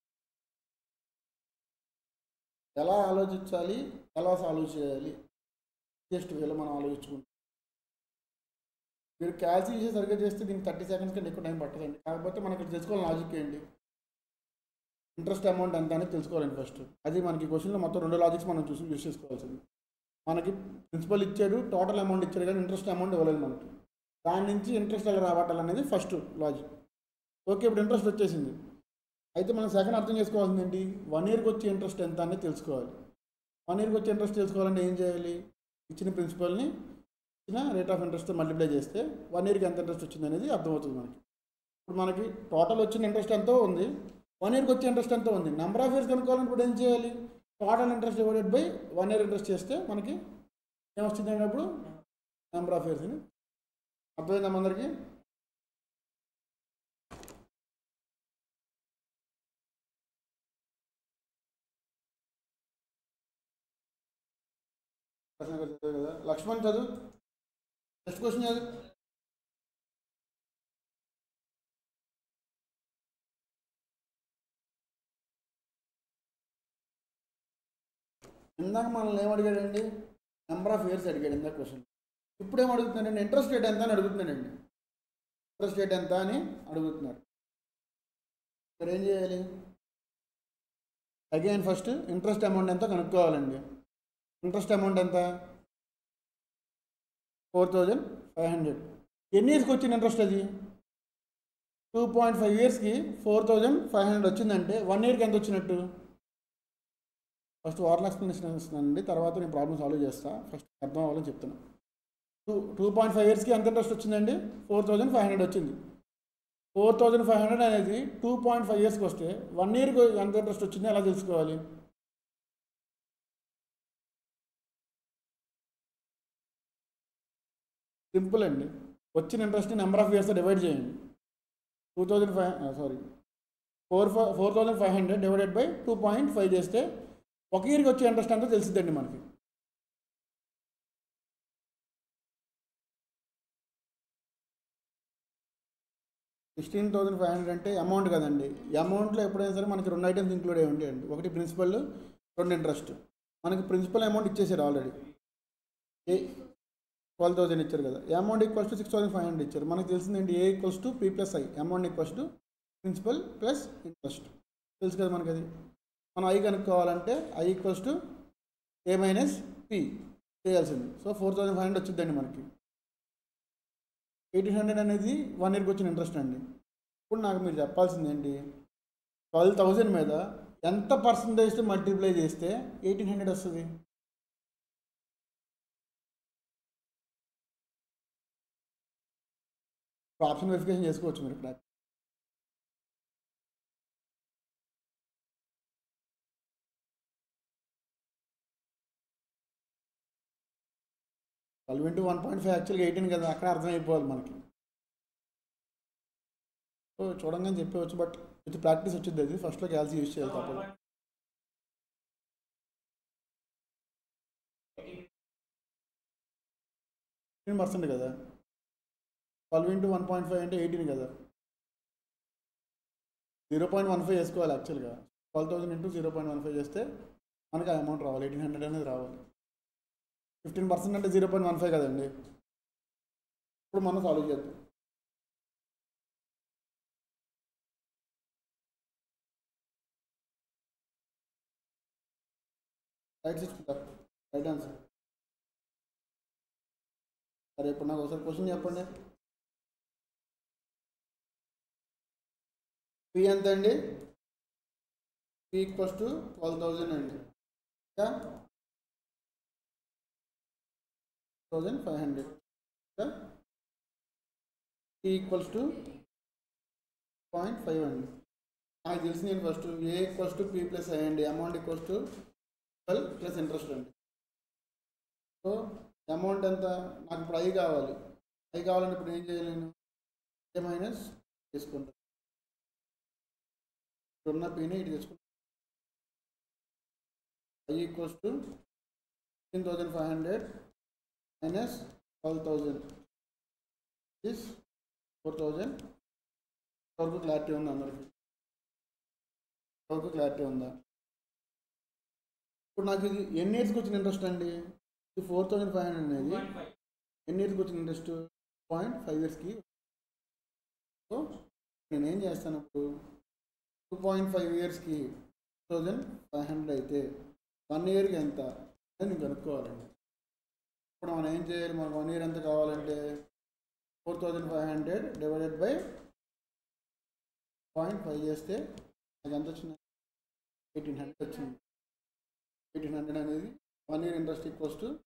ఎలా ఆలోచించాలి ఎలా సాల్వ్ చేయాలి జస్ట్ వేళ మనం ఆలోచించుకుంటాం మీరు క్యాల్కులేషన్ సరిగ్గా చేస్తే దీనికి థర్టీ సెకండ్స్ కంటే ఎక్కువ టైం పట్టదండి కాకపోతే మనకి తెలుసుకోవాలి లాజిక్ ఏంటి ఇంట్రెస్ట్ అమౌంట్ ఎంత అనేది తెలుసుకోవాలండి ఫస్ట్ అది మనకి క్వశ్చన్లో మొత్తం రెండు లాజిక్స్ మనం చూసి యూస్ చేసుకోవాల్సింది మనకి ప్రిన్సిపల్ ఇచ్చాడు టోటల్ అమౌంట్ ఇచ్చాడు కానీ ఇంట్రెస్ట్ అమౌంట్ ఇవ్వలేదు మనకి దాని నుంచి ఇంట్రెస్ట్ ఎలా రావటాలనేది ఫస్ట్ లాజిక్ ఓకే ఇప్పుడు ఇంట్రెస్ట్ వచ్చేసింది అయితే మనం సెకండ్ అర్థం చేసుకోవాల్సింది ఏంటి వన్ ఇయర్కి వచ్చే ఇంట్రెస్ట్ ఎంత అనేది తెలుసుకోవాలి వన్ ఇయర్కి వచ్చే ఇంట్రెస్ట్ తెలుసుకోవాలంటే ఏం చేయాలి ఇచ్చిన ప్రిన్సిపల్ని ఇచ్చిన రేట్ ఆఫ్ ఇంట్రెస్ట్ మల్టిప్లై చేస్తే వన్ ఇయర్కి ఎంత ఇంట్రెస్ట్ వచ్చింది అనేది అర్థమవుతుంది మనకి ఇప్పుడు మనకి టోటల్ వచ్చిన ఇంట్రెస్ట్ ఎంతో ఉంది వన్ ఇయర్కి వచ్చే ఇంట్రెస్ట్ ఎంతో ఉంది నెంబర్ ఆఫ్ ఇయర్స్ కనుక్కోవాలంటే ఇప్పుడు ఏం చేయాలి total interest divided by one year interest చేస్తే మనకి ఏమొస్తుంది అన్నప్పుడు నెంబర్ ఆఫ్ ఇయర్స్ని అర్థమైందా అందరికీ ప్రశ్న ఒకటి చదివారు కదా లక్ష్మణ్ చదువు నెక్స్ట్ క్వశ్చన్ చదువు ఇందాక మనల్ని ఏం అడిగాడండి నెంబర్ ఆఫ్ ఇయర్స్ అడిగాడు ఇందాక క్వశ్చన్ ఇప్పుడు ఏం అడుగుతున్నాడండి ఇంట్రెస్ట్ రేట్ ఎంత అని అడుగుతున్నాడండి ఇంట్రెస్ట్ రేట్ ఎంత అని అడుగుతున్నారు మరి ఏం చేయాలి అగైన్ ఫస్ట్ ఇంట్రెస్ట్ అమౌంట్ ఎంత కనుక్కోవాలండి ఇంట్రెస్ట్ అమౌంట్ ఎంత ఫోర్ థౌజండ్ ఫైవ్ హండ్రెడ్ ఎన్ని ఇయర్స్కి వచ్చిన ఇంట్రెస్ట్ అది టూ పాయింట్ ఫైవ్ ఇయర్స్కి ఫోర్ థౌజండ్ ఫైవ్ హండ్రెడ్ వచ్చిందంటే వన్ ఇయర్కి ఎంత వచ్చినట్టు ఫస్ట్ వార్ల్ ఎక్స్ప్లెనేషన్ ఇస్తున్నానండి తర్వాత నేను ప్రాబ్లమ్ సాల్వ్ చేస్తా ఫస్ట్ అర్థం అవ్వాలని చెప్తున్నా టూ టూ పాయింట్ ఫైవ్ ఇయర్స్కి ఎంత ఇంట్రెస్ట్ వచ్చిందండి ఫోర్ థౌజండ్ ఫైవ్ హండ్రెడ్ వచ్చింది ఫోర్ థౌజండ్ ఫైవ్ హండ్రెడ్ అనేది టూ పాయింట్ ఫైవ్ ఇయర్స్కి వస్తే వన్ ఇయర్కి ఎంత ఇంట్రెస్ట్ వచ్చిందో ఎలా తెలుసుకోవాలి సింపుల్ అండి వచ్చిన ఇంట్రెస్ట్ని నెంబర్ ఆఫ్ ఇయర్స్ డివైడ్ చేయండి two thousand five sorry four four thousand five hundred divided by two point five చేస్తే ఒక ఇయర్కి వచ్చే ఇంట్రెస్ట్ అంతా తెలిసిద్దండి మనకి సిక్స్టీన్ థౌసండ్ ఫైవ్ హండ్రెడ్ అంటే అమౌంట్ కదండి ఈ అమౌంట్లో ఎప్పుడైనా సరే మనకి రెండు ఐటమ్స్ ఇంక్లూడ్ అయ్యి ఉంటాయండి ఒకటి ప్రిన్సిపల్ రెండు ఇంట్రెస్ట్ మనకి ప్రిన్సిపల్ అమౌంట్ ఇచ్చేసారు ఆల్రెడీ ఏ ట్వెల్వ్ థౌసండ్ ఇచ్చారు కదా ఈ amount equals to six thousand five hundred ఇచ్చారు మనకి తెలిసిందండి A equals to P plus I amount equals to principal plus interest తెలుసు కదా మనకి అది మనం ఐ కనుక్కోవాలంటే I equals to A minus P చేయాల్సింది so four thousand five hundred వచ్చిందండి మనకి ఎయిటీన్ హండ్రెడ్ అనేది వన్ ఇయర్కి వచ్చిన ఇంట్రెస్ట్ అండి ఇప్పుడు నాకు మీరు చెప్పాల్సింది ఏంటి ట్వెల్వ్ థౌజండ్ మీద ఎంత పర్సంటేజ్ మల్టిప్లై చేస్తే ఎయిటీన్ హండ్రెడ్ వస్తుంది ఆప్షన్ వెరిఫికేషన్ చేసుకోవచ్చు మీరు ఇక్కడ twelve into one point five యాక్చువల్గా ఎయిటీన్ కదా అక్కడ అర్థమైపోవాలి మనకి సో చూడంగానే చెప్పవచ్చు బట్ విత్ ప్రాక్టీస్ వచ్చింది అది ఫస్ట్లో క్యాల్సి యూజ్ చేయాలి తప్పదు ఎయిటీన్ పర్సెంట్ కదా twelve into one point five అంటే ఎయిటీన్ కదా జీరో పాయింట్ వన్ ఫైవ్ వేసుకోవాలి యాక్చువల్గా twelve thousand into zero point one five చేస్తే మనకి ఆ అమౌంట్ రావాలి ఎయిటీన్ హండ్రెడ్ అనేది రావాలి ఫిఫ్టీన్ పర్సెంట్ అంటే జీరో పాయింట్ వన్ ఫైవ్ కదండి ఇప్పుడు మనం సాల్వ్ చేద్దాం రైట్ సిక్స్ రైట్ ఆన్సర్ సరే ఇప్పుడు నాకు ఒకసారి క్వశ్చన్ చెప్పండి పి ఎంత అండి P equals to twelve thousand అండి ఇంకా థౌజండ్ ఫైవ్ హండ్రెడ్ ఇంకా P equals to point five అండి నాకు తెలిసి నేను first A equals to P plus I అండి amount equals to twelve plus interest అండి సో అమౌంట్ ఎంత నాకు ఇప్పుడు ఐ కావాలి ఐ కావాలంటే ఇప్పుడు ఏం చేయాలి నేను ఏ మైనస్ తీసుకుంటాను ఇప్పుడున్న పీని ఇటు తెచ్చుకుంటాను I equals to fifteen thousand five hundred minus twelve thousand is four thousand వరకు క్లారిటీ ఉంది అందరికి వరకు క్లారిటీ ఉందా ఇప్పుడు నాకు ఇది ఎన్ని ఇయర్స్కి వచ్చిన ఇంట్రెస్ట్ అండి ఇది ఫోర్ థౌజండ్ ఫైవ్ హండ్రెడ్ అనేది ఎన్ని ఇయర్స్కి వచ్చిన ఇంట్రెస్ట్ పాయింట్ ఫైవ్ ఇయర్స్కి సో నేను ఏం చేస్తాను ఇప్పుడు టూ పాయింట్ ఫైవ్ ఇయర్స్కి థౌజండ్ ఫైవ్ హండ్రెడ్ అయితే వన్ ఇయర్కి ఎంత అని నేను కనుక్కోవాలండి ఇప్పుడు మనం ఏం చేయాలి మనకు వన్ ఇయర్ ఎంత కావాలంటే four thousand five hundred divided by point five చేస్తే నాకు ఎంత వచ్చింది ఎయిటీన్ హండ్రెడ్ వచ్చింది ఎయిటీన్ హండ్రెడ్ అనేది one year interest equals to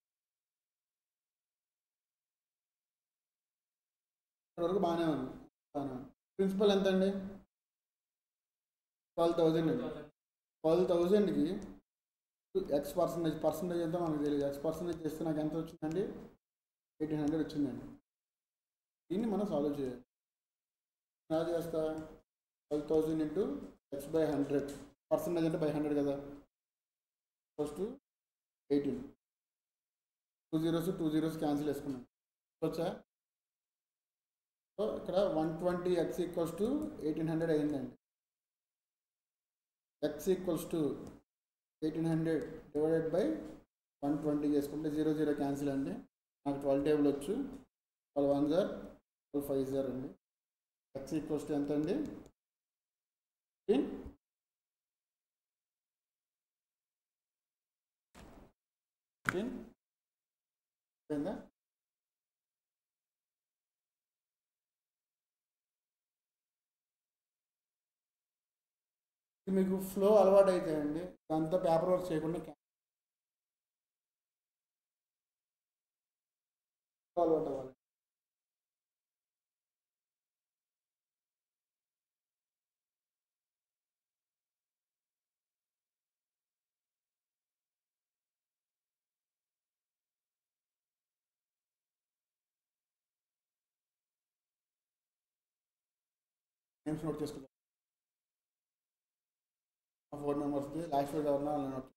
వరకు బాగానే ఉంది బాగానే ఉంది ప్రిన్సిపల్ ఎంత అండి ట్వెల్వ్ థౌజండ్ అండి ట్వెల్వ్ థౌజండ్కి ఎక్స్ పర్సంటేజ్ పర్సంటేజ్ ఎంత మనకు తెలియదు ఎక్స్ పర్సంటేజ్ చేస్తే నాకు ఎంత వచ్చిందండి ఎయిటీన్ హండ్రెడ్ వచ్చిందండి దీన్ని మనం సాల్వ్ చేయాలి ఎలా చేస్తా twelve thousand into X by hundred percentage అంటే బై హండ్రెడ్ కదా first eighteen two zeros two zeros cancel వేసుకున్నాం వచ్చా సో ఇక్కడ one twenty X equals to eighteen hundred అయిందండి X equals to eighteen hundred divided by one twenty చేసుకుంటే zero zero cancel అండి నాకు twelve table వచ్చు twelve one జార్ twelve five జార్ అండి ఎక్స్ ఈక్వల్స్ టు ఎంత అండి అయిందా ఇది మీకు ఫ్లో అలవాటు అయితే అండి అంతా పేపర్ వర్క్ చేయకుండా క్యా- అలవాటు అవ్వాలి నేమ్స్ నోట్ చేసుకుంటాం ఫోర్ మెంబర్స్ది లాస్ట్ రోజు ఎవరన్నా వాళ్ళని నోట్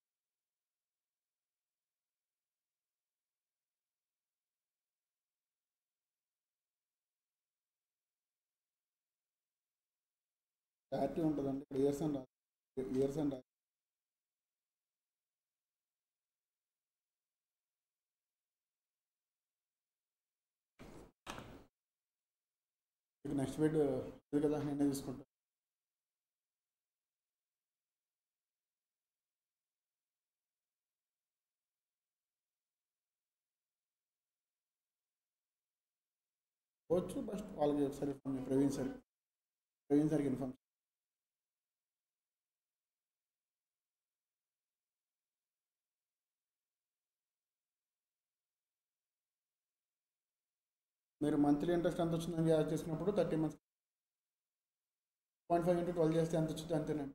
క్లారిటీ ఉంటుందండి ఇక్కడ years and years and next వీడ్ ఇది కదా నేనే తీసుకుంటాను పోవచ్చు బస్ట్ వాళ్ళకి ఒకసారి ఇన్ఫార్మ్ చేయండి ప్రవీణ్ సార్ ప్రవీణ్ సార్కి ఇన్ఫార్మ్ చేయండి. మీరు మంత్లీ ఇంట్రెస్ట్ ఎంత వచ్చిందని యాడ్ చేసినప్పుడు thirty months point five into twelve చేస్తే ఎంత వచ్చింది అంతేనండి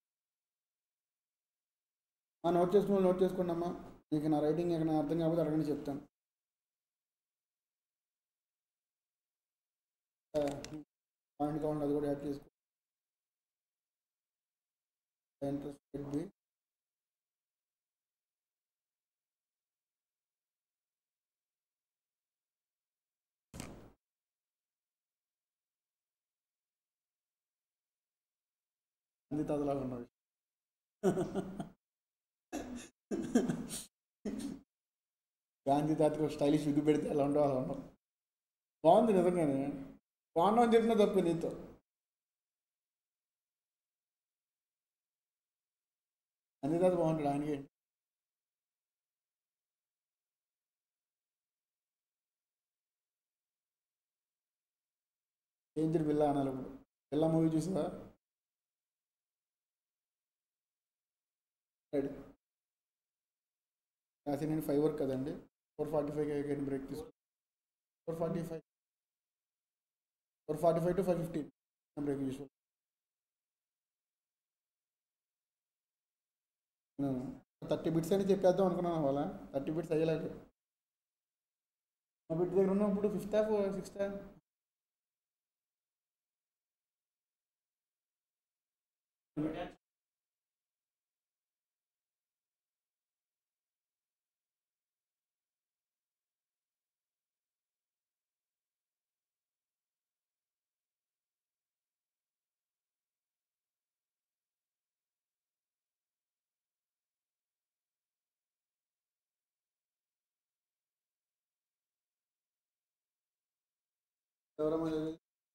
ఆ నోట్ చేసుకుని నోట్ చేసుకోండి అమ్మా మీకు నా రైటింగ్ ఇక్కడ అర్థం కాకపోతే అడగండి చెప్తాను పాయింట్ కావాలి అది కూడా యాడ్ చేసుకో ఇంట్రెస్ట్ రేట్ బి అన్ని తదలాగా ఉన్నది గాంధీ తాతకు స్టైలిష్ విగ్గు పెడితే ఎలా ఉండవు అలా ఉండవు బాగుంది నిజంగానే బాగున్నావు అని చెప్పినా తప్పే నీతో అన్ని తాత బాగుంటాడు ఆయనకి ఏంటి బిల్లా అనాలి ఇప్పుడు బిల్లా మూవీ చూసా రెడీ రాసి నేను ఫైవ్ వర్క్ కదండి ఫోర్ ఫార్టీ ఫైవ్ బ్రేక్ తీసుకు four forty five four forty five to five fifteen break usual thirty bits అని చెప్పేద్దాం అనుకున్నాను వాళ్ళ థర్టీ బిట్స్ అయ్యేలాగా మా బిట్ దగ్గర ఉన్నప్పుడు ఫిఫ్త్ హాఫ్ సిక్స్త్ ఎవరమ్మా చదివేది?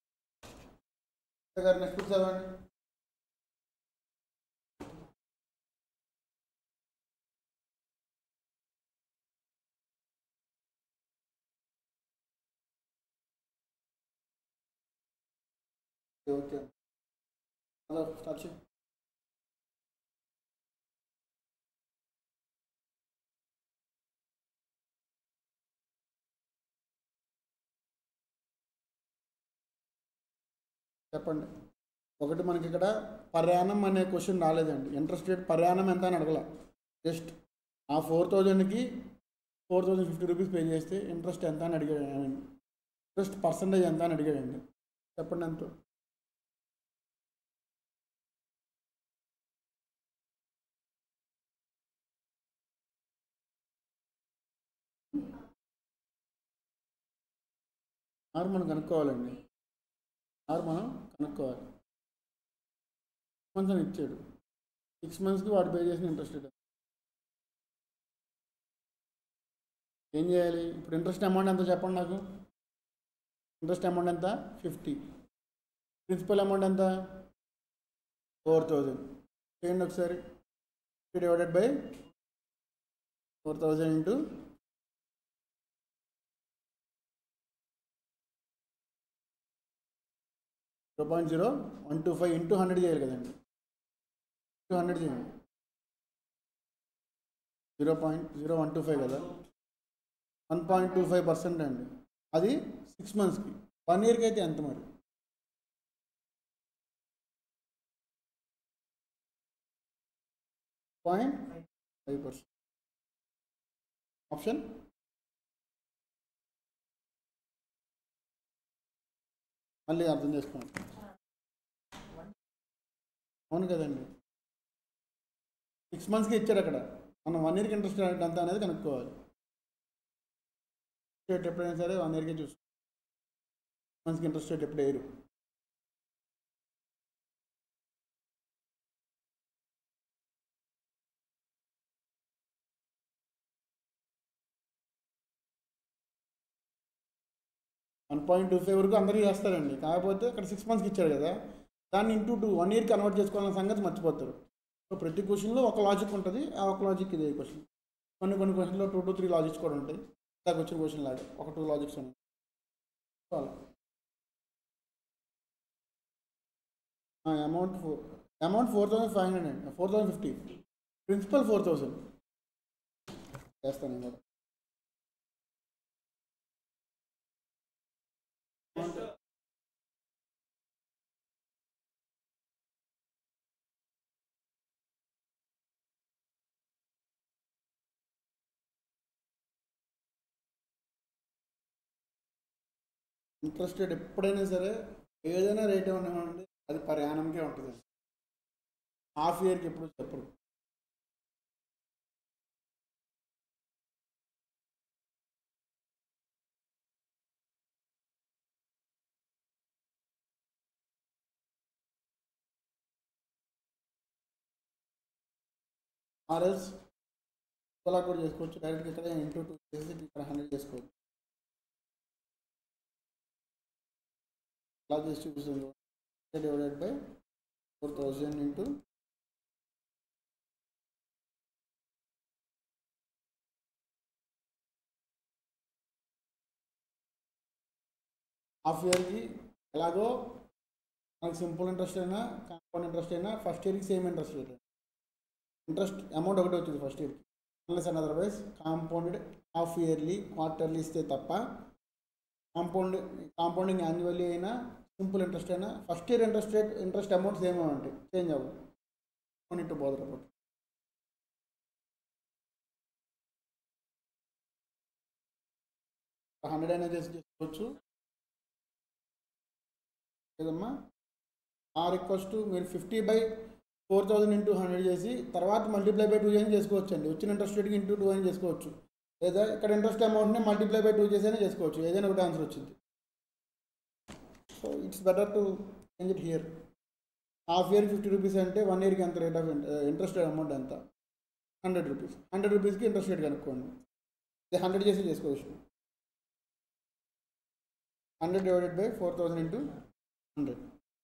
గారు నెక్స్ట్ బుక్ చదవండి ఓకే హలో స్టార్ట్ చేయి చెప్పండి ఒకటి మనకి ఇక్కడ పర్యాణం అనే క్వశ్చన్ రాలేదండి ఇంట్రెస్ట్ రేట్ పర్యాణం ఎంత అని అడగల జస్ట్ ఆ ఫోర్ థౌజండ్కి four thousand fifty rupees pay చేస్తే ఇంట్రెస్ట్ ఎంత అని అడిగాడు ఐ మీన్ ఇంట్రెస్ట్ పర్సంటేజ్ ఎంత అని అడిగాడండి చెప్పండి ఎంత ఆరు మనం కనుక్కోవాలండి ఆరు మనం కనుక్కోవాలి మంత్స్ అని ఇచ్చాడు సిక్స్ మంత్స్కి వాడు పే చేసిన ఇంట్రెస్ట్ రేట్ ఏం చేయాలి ఇప్పుడు ఇంట్రెస్ట్ అమౌంట్ ఎంత చెప్పండి నాకు ఇంట్రెస్ట్ అమౌంట్ ఎంత ఫిఫ్టీ ప్రిన్సిపల్ అమౌంట్ ఎంత ఫోర్ థౌజండ్ చేయండి ఒకసారి divided by four thousand into zero point zero one two five into hundred చేయాలి కదండి టూ హండ్రెడ్ చేయండి zero point zero one two five కదా one point two five percent అండి అది six మంత్స్కి వన్ ఇయర్కి అయితే ఎంత మరి పాయింట్ ఫైవ్ పర్సెంట్ ఆప్షన్ మళ్ళీ అర్థం చేసుకోండి అవును కదండి సిక్స్ మంత్స్కి ఇచ్చారు అక్కడ మనం వన్ ఇయర్కి ఇంట్రెస్ట్ రేట్ ఎంత అనేది కనుక్కోవాలి రేట్ ఎప్పుడైనా సరే వన్ ఇయర్కే చూసుకో మంత్స్కి ఇంట్రెస్ట్ రేట్ ఎప్పుడు వేయరు వన్ పాయింట్ టూ ఫైవ్ వరకు అందరూ చేస్తారండి కాకపోతే అక్కడ సిక్స్ మంత్స్కి ఇచ్చారు కదా దాన్ని into two one year convert చేసుకోవాలన్న సంగతి మర్చిపోతారు సో ప్రతి క్వశ్చన్లో ఒక లాజిక్ ఉంటుంది ఆ ఒక లాజిక్ ఇదే క్వశ్చన్ కొన్ని కొన్ని క్వశ్చన్లో టూ టు త్రీ లాజిక్స్ కూడా ఉంటాయి దాకా వచ్చిన క్వశ్చన్ లాగా ఒక టూ లాజిక్స్ ఉన్నాయి చాలా amount four amount four thousand five hundred అండి four thousand fifty principal four thousand చేస్తాను నేను కూడా ఇంట్రెస్ట్ రేట్ ఎప్పుడైనా సరే ఏదైనా రేట్ ఏమన్నా అది పర్ యానంకే ఉంటుంది హాఫ్ ఇయర్కి ఎప్పుడు చెప్పరు ఆర్ఎల్స్ అలా కూడా చేసుకోవచ్చు డైరెక్ట్గా ఇక్కడ ఇంటూ టూ చేసి ఇక్కడ హండ్రెడ్ చేసుకోవచ్చు అలా చేసి చూపిస్తుంది divided by four thousand into half ఇయర్కి ఎలాగో మనకి సింపుల్ ఇంట్రెస్ట్ అయినా కాంపౌండ్ ఇంట్రెస్ట్ అయినా ఫస్ట్ ఇయర్కి same interest rate interest amount ఒకటే వచ్చింది ఫస్ట్ ఇయర్కి unless and otherwise compounded half yearly quarterly ఇస్తే తప్ప కాంపౌండ్ కాంపౌండింగ్ యాన్యువల్లీ అయినా సింపుల్ ఇంట్రెస్ట్ అయినా first year interest rate interest amount same ఉంటాయి చేంజ్ అవ్వదు one into bother about hundred అయినా చేసి చేసుకోవచ్చు లేదమ్మా ఆ రిక్వెస్ట్ మీరు fifty by four thousand into hundred చేసి తర్వాత మల్టిప్లై బై టూ అని చేసుకోవచ్చు అండి వచ్చిన ఇంట్రెస్ట్ రేట్కి ఇంటూ టూ అని చేసుకోవచ్చు లేదా ఇక్కడ ఇంట్రెస్ట్ అమౌంట్ని మల్టిప్లై బై టూ చేసి అయినా చేసుకోవచ్చు ఏదైనా ఒకటి ఆన్సర్ వచ్చింది so it's better to change it here half year fifty rupees అంటే వన్ ఇయర్కి ఎంత రేట్ ఆఫ్ ఇంట్రెస్ట్ అమౌంట్ ఎంత హండ్రెడ్ రూపీస్ హండ్రెడ్ రూపీస్కి ఇంట్రెస్ట్ రేట్ కనుక్కోండి ఇది హండ్రెడ్ చేసి చేసుకోవచ్చు hundred divided by four thousand into hundred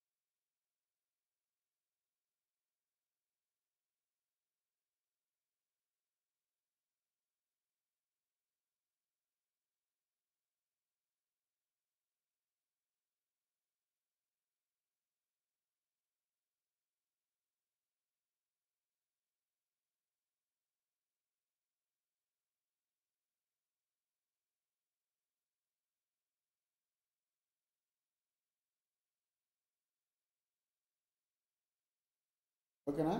ఓకేనా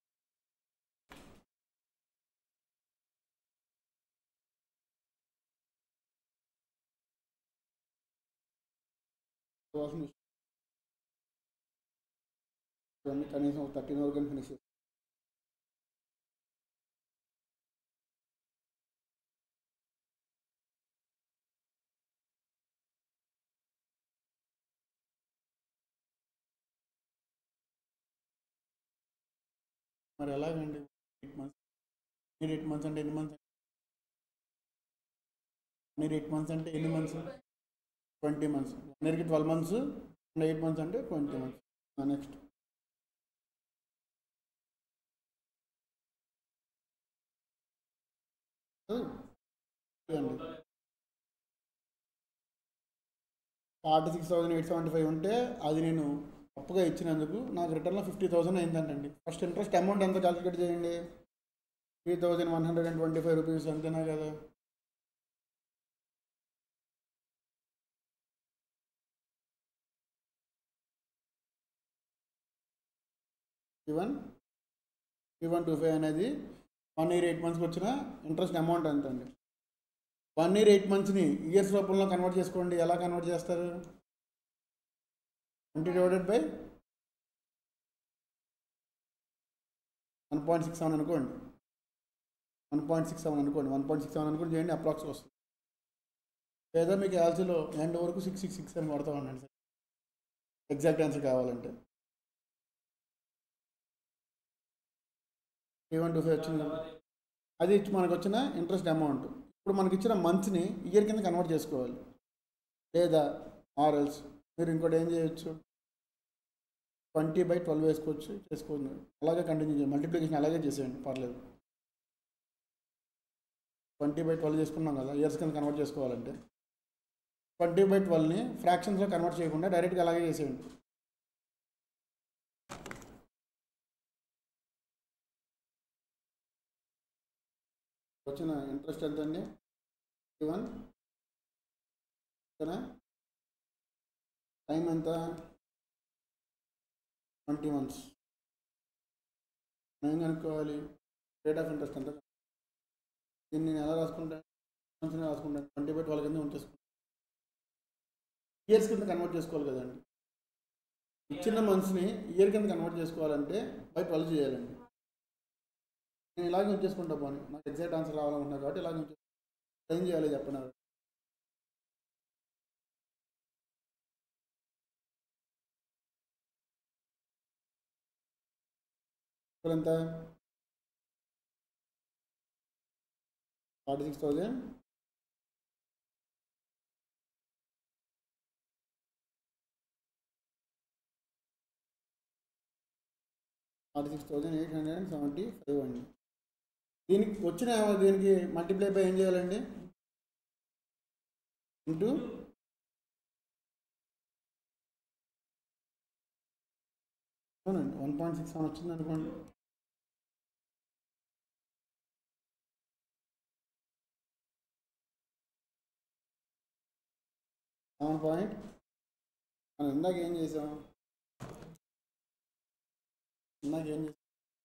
ఇవన్నీ కనీసం థర్టీన్ వరకు ఫినిష్ చేస్తాం మరి ఎలాగండి ఎయిట్ మంత్స్ మీరు ఎయిట్ మంత్స్ అంటే ఎన్ని మంత్స్ మీరు ఎయిట్ మంత్స్ అంటే ఎన్ని మంత్స్ ట్వంటీ మంత్స్ వన్ ఇయర్కి twelve months and eight months అంటే ట్వంటీ మంత్స్ నెక్స్ట్ అండి forty six thousand eight seventy five ఉంటే అది నేను అప్పుగా ఇచ్చినందుకు నాకు రిటర్న్లో ఫిఫ్టీ థౌసండ్ అయిందంటండి ఫస్ట్ ఇంట్రెస్ట్ అమౌంట్ ఎంత క్యాలిక్యులేట్ చేయండి three thousand one hundred and twenty five rupees అంతేనా కదా one three one two five అనేది వన్ ఇయర్ ఎయిట్ మంత్స్కి వచ్చిన ఇంట్రెస్ట్ అమౌంట్ ఎంత అండి వన్ ఇయర్ ఎయిట్ మంత్స్ని ఇయర్స్ రూపంలో కన్వర్ట్ చేసుకోండి ఎలా కన్వర్ట్ చేస్తారు twenty divided by one point six seven అనుకోండి వన్ పాయింట్ సిక్స్ సెవెన్ అనుకోండి వన్ పాయింట్ సిక్స్ సెవెన్ అనుకోండి చేయండి అప్రాక్స్ వస్తుంది లేదా మీకు యాల్సీలో ఎండ్ వరకు సిక్స్ సిక్స్ సిక్స్ అని కొడతా ఉండండి సార్ ఎగ్జాక్ట్ ఆన్సర్ కావాలంటే త్రీ వన్ టూ ఫైవ్ వచ్చింది అది ఇచ్చి మనకు వచ్చిన ఇంట్రెస్ట్ అమౌంట్ ఇప్పుడు మనకి ఇచ్చిన మంత్స్ని ఇయర్ కింద కన్వర్ట్ చేసుకోవాలి లేదా ఆర్ఎల్స్ మీరు ఇంకోటి ఏం చేయొచ్చు ట్వంటీ బై ట్వెల్వ్ వేసుకోవచ్చు చేసుకోవచ్చు అలాగే కంటిన్యూ చేయండి మల్టిప్లికేషన్ అలాగే చేసేయండి పర్లేదు ట్వంటీ బై ట్వెల్వ్ చేసుకున్నాం కదా ఇయర్స్ కింద కన్వర్ట్ చేసుకోవాలంటే ట్వంటీ బై ట్వెల్వ్ని ఫ్రాక్షన్స్లో కన్వర్ట్ చేయకుండా డైరెక్ట్గా అలాగే చేసేయండి వచ్చిన ఇంట్రెస్ట్ ఎంత అండి వన్ ఓకేనా టైం ఎంత ట్వంటీ మంత్స్ ఏం కనుక్కోవాలి రేట్ ఆఫ్ ఇంట్రెస్ట్ ఎంత దీన్ని నేను ఎలా రాసుకుంటాను మంత్స్ని రాసుకుంటాను ట్వంటీ బై ట్వెల్వ్ కింద ఉంచేసుకుంటాను ఇయర్స్ కింద కన్వర్ట్ చేసుకోవాలి కదండి ఇచ్చిన మంత్స్ని ఇయర్ కింద కన్వర్ట్ చేసుకోవాలంటే బై ట్వెల్వ్ చేయాలండి నేను ఇలాగే ఉంచేసుకుంటా పోనీ నాకు ఎగ్జాక్ట్ ఆన్సర్ రావాలనుకున్నాను కాబట్టి ఇలాగే ఉంచే ఏం చేయాలి చెప్పండి నాకు. ఇప్పుడు ఎంత forty six thousand forty six thousand eight hundred and seventy five అండి దీనికి వచ్చిన దీనికి మల్టిప్లై బై ఏం చేయాలండి ఇంటూ అవునండి వన్ పాయింట్ సిక్స్ సెవెన్ వచ్చింది అనుకోండి సెవెన్ పాయింట్ మనం ఇందాక ఏం చేసాం ఇందాక ఏం చేసాం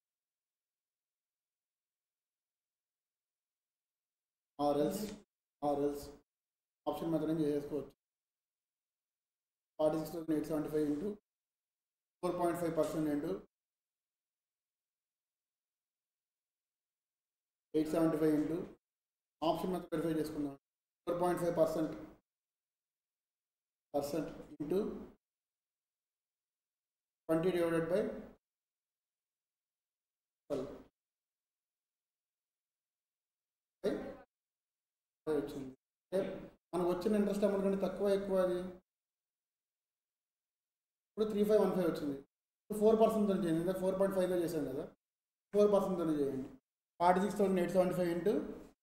ఆర్ఎల్స్ ఆర్ఎల్స్ ఆప్షన్ మెథడ్ ఏం చేసుకోవచ్చు forty six thousand eight seventy five into four point five percent into eight seventy five into option method verify చేసుకుందాం four point five percent percent into twenty divided by twelve వచ్చింది అంటే మనకు వచ్చిన interest amount కంటే తక్కువ ఎక్కువ అది ఇప్పుడు త్రీ ఫైవ్ వన్ ఫైవ్ వచ్చింది ఇప్పుడు ఫోర్ పర్సెంట్ చేయండి ఇంకా ఫోర్ పాయింట్ ఫైవ్లో చేశాను కదా ఫోర్ పర్సెంట్ చేయండి forty six thousand eight seventy five into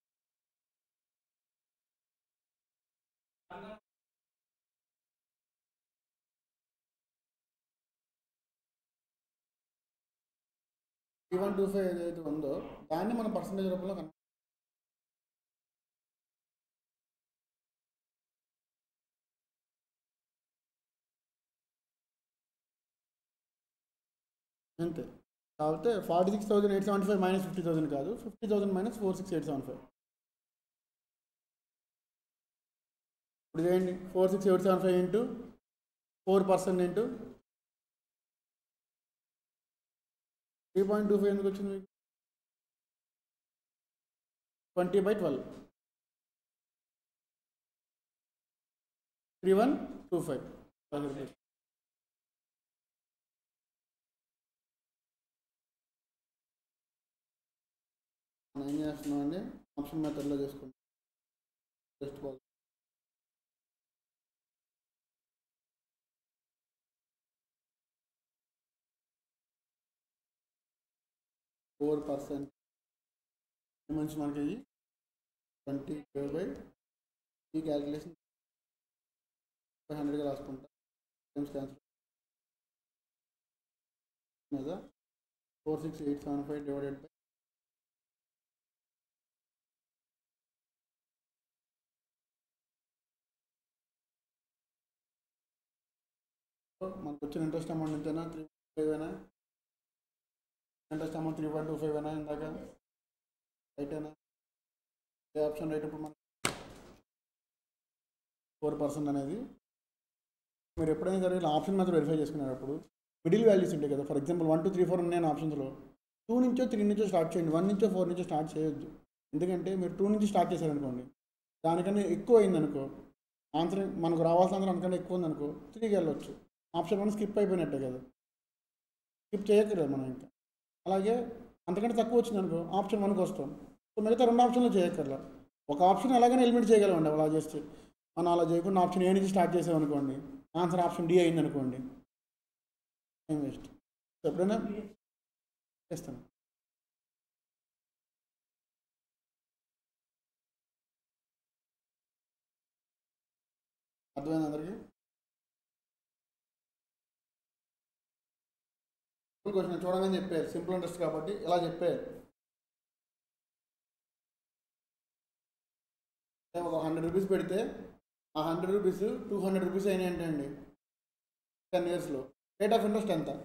three one two five ఏదైతే ఉందో దాన్ని మన పర్సంటేజ్ రూపంలో కన్ అంతే కాకపోతే forty six thousand eight seventy five minus fifty thousand కాదు fifty thousand minus four six eight seven five ఇప్పుడు చేయండి four six eight seven five into four percent into three point two five ఎందుకు వచ్చింది మీకు twenty by twelve three one two five పది రూపాయలు మనం ఏం చేస్తున్నాం అండి ఆప్షన్ మెథడ్లో చేసుకుంటాం జస్ట్ కాల్ ఫోర్ పర్సెంట్ మంచి మనకి ట్వంటీ బై ఈ క్యాలిక్యులేషన్ ఫైవ్ హండ్రెడ్గా రాసుకుంటా టైమ్స్ క్యాన్సిల్ మీద four six eight seven five divided by మనకు వచ్చిన ఇంట్రెస్ట్ అమౌంట్ ఎంతైనా త్రీ ఫైవ్ అయినా interest amount three point two five అయినా ఇందాక రైట్ అయినా ఏ ఆప్షన్ రైట్ ఇప్పుడు మనకి ఫోర్ పర్సెంట్ అనేది మీరు ఎప్పుడైనా సరే ఇలా ఆప్షన్ మాత్రం వెరిఫై చేసుకునేటప్పుడు మిడిల్ వాల్యూస్ ఉంటాయి కదా for example one two three four ఉన్నాయి ఆప్షన్స్లో టూ నుంచో త్రీ నుంచో స్టార్ట్ చేయండి వన్ నుంచో ఫోర్ నుంచో స్టార్ట్ చేయొద్దు ఎందుకంటే మీరు టూ నుంచి స్టార్ట్ చేశారనుకోండి దానికన్నా ఎక్కువ అయిందనుకో ఆన్సర్ మనకు రావాల్సిన ఆన్సర్ అంతకన్నా ఎక్కువ ఉందనుకో త్రీకి వెళ్ళొచ్చు ఆప్షన్ వన్ స్కిప్ అయిపోయినట్టే కదా స్కిప్ చేయక్కర్లేదు మనం ఇంకా అలాగే అంతకంటే తక్కువ వచ్చింది అనుకో ఆప్షన్ వన్కి వస్తాం సో మిగతా రెండు ఆప్షన్లు చేయక్కర్లా ఒక ఆప్షన్ ఎలాగైనా ఎలిమినేట్ చేయగలమండి అలా చేస్తే మనం అలా చేయకుండా ఆప్షన్ ఏ నుంచి స్టార్ట్ చేసామనుకోండి ఆన్సర్ ఆప్షన్ డి అయింది అనుకోండి టైం వేస్ట్ ఎప్పుడైనా చేస్తాను అర్థమైంది అందరికీ సింపుల్ క్వశ్చన్ చూడగానే చెప్పారు సింపుల్ ఇంట్రెస్ట్ కాబట్టి ఇలా చెప్పారు అంటే ఒక హండ్రెడ్ రూపీస్ పెడితే ఆ hundred rupees two hundred rupees అయినాయి అంటే అండి టెన్ ఇయర్స్లో రేట్ ఆఫ్ ఇంట్రెస్ట్ ఎంత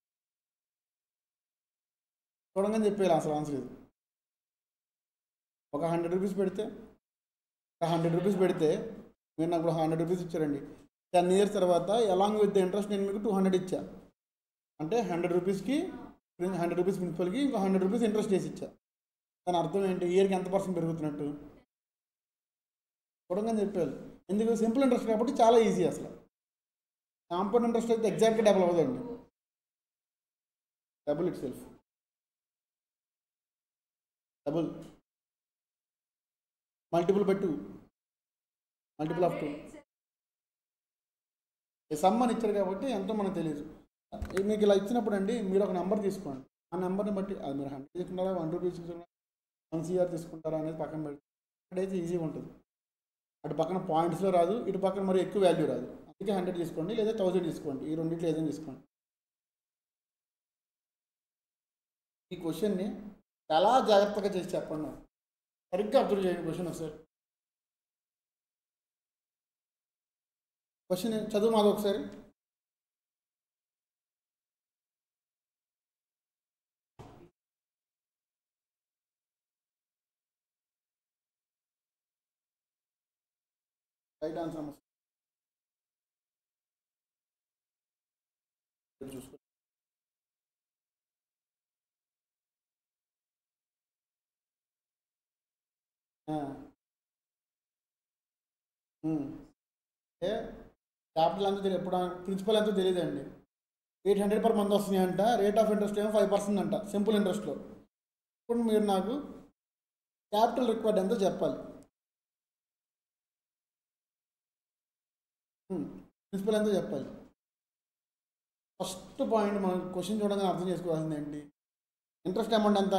చూడగానే చెప్పేయాలి అసలు ఆన్సర్ ఇది ఒక హండ్రెడ్ రూపీస్ పెడితే ఒక హండ్రెడ్ రూపీస్ పెడితే మీరు నాకు హండ్రెడ్ రూపీస్ ఇచ్చారండి టెన్ ఇయర్స్ తర్వాత అలాంగ్ విత్ ద ఇంట్రెస్ట్ నేను మీకు టూ హండ్రెడ్ ఇచ్చా అంటే హండ్రెడ్ రూపీస్కి హండ్రెడ్ రూపీస్ ప్రిన్సిపల్కి ఇంకో హండ్రెడ్ రూపీస్ ఇంట్రెస్ట్ చేసి ఇచ్చా దాని అర్థం ఏంటి ఇయర్కి ఎంత పర్సెంట్ పెరుగుతున్నట్టు చూడంగానే చెప్పారు ఎందుకు సింపుల్ ఇంట్రెస్ట్ కాబట్టి చాలా ఈజీ అసలు కాంపౌండ్ ఇంట్రెస్ట్ అయితే ఎగ్జాక్ట్గా డబుల్ అవ్వదండి double itself double multiple by two multiple of two sum అని ఇచ్చారు కాబట్టి ఎంతో మనకు తెలియదు మీకు ఇలా ఇచ్చినప్పుడు అండి మీరు ఒక నెంబర్ తీసుకోండి ఆ నెంబర్ని బట్టి అది మీరు హండ్రెడ్ తీసుకుంటారా వన్ రూపీస్ తీసుకుంటారా వన్ సిఆర్ తీసుకుంటారా అనేది పక్కన పెట్టి ఇక్కడైతే ఈజీగా ఉంటుంది అటు పక్కన పాయింట్స్లో రాదు ఇటు పక్కన మరి ఎక్కువ వాల్యూ రాదు అందుకే హండ్రెడ్ తీసుకోండి లేదా థౌజండ్ తీసుకోండి ఈ రెండింటిలో ఏదైనా తీసుకోండి ఈ క్వశ్చన్ని చాలా జాగ్రత్తగా చేసి చెప్పండి నాకు సరిగ్గా అబ్జర్వ్ చేయండి క్వశ్చన్ ఒకసారి క్వశ్చన్ చదువు మాది ఒకసారి రైట్ ఆన్సర్ చూసుకో ఏ క్యాపిటల్ ఎంత తెలియదు ఎప్పుడు ప్రిన్సిపల్ ఎంతో తెలియదండి ఎయిట్ హండ్రెడ్ పర్ మంత్ వస్తున్నాయి అంట రేట్ ఆఫ్ ఇంట్రెస్ట్ ఏమో ఫైవ్ పర్సెంట్ అంట సింపుల్ ఇంట్రెస్ట్లో ఇప్పుడు మీరు నాకు క్యాపిటల్ రిక్వైర్డ్ ఎంతో చెప్పాలి ప్రిన్సిపల్ ఎంతో చెప్పాలి ఫస్ట్ పాయింట్ మనం క్వశ్చన్ చూడగానే అర్థం చేసుకోవాల్సింది ఏంటి ఇంట్రెస్ట్ అమౌంట్ ఎంత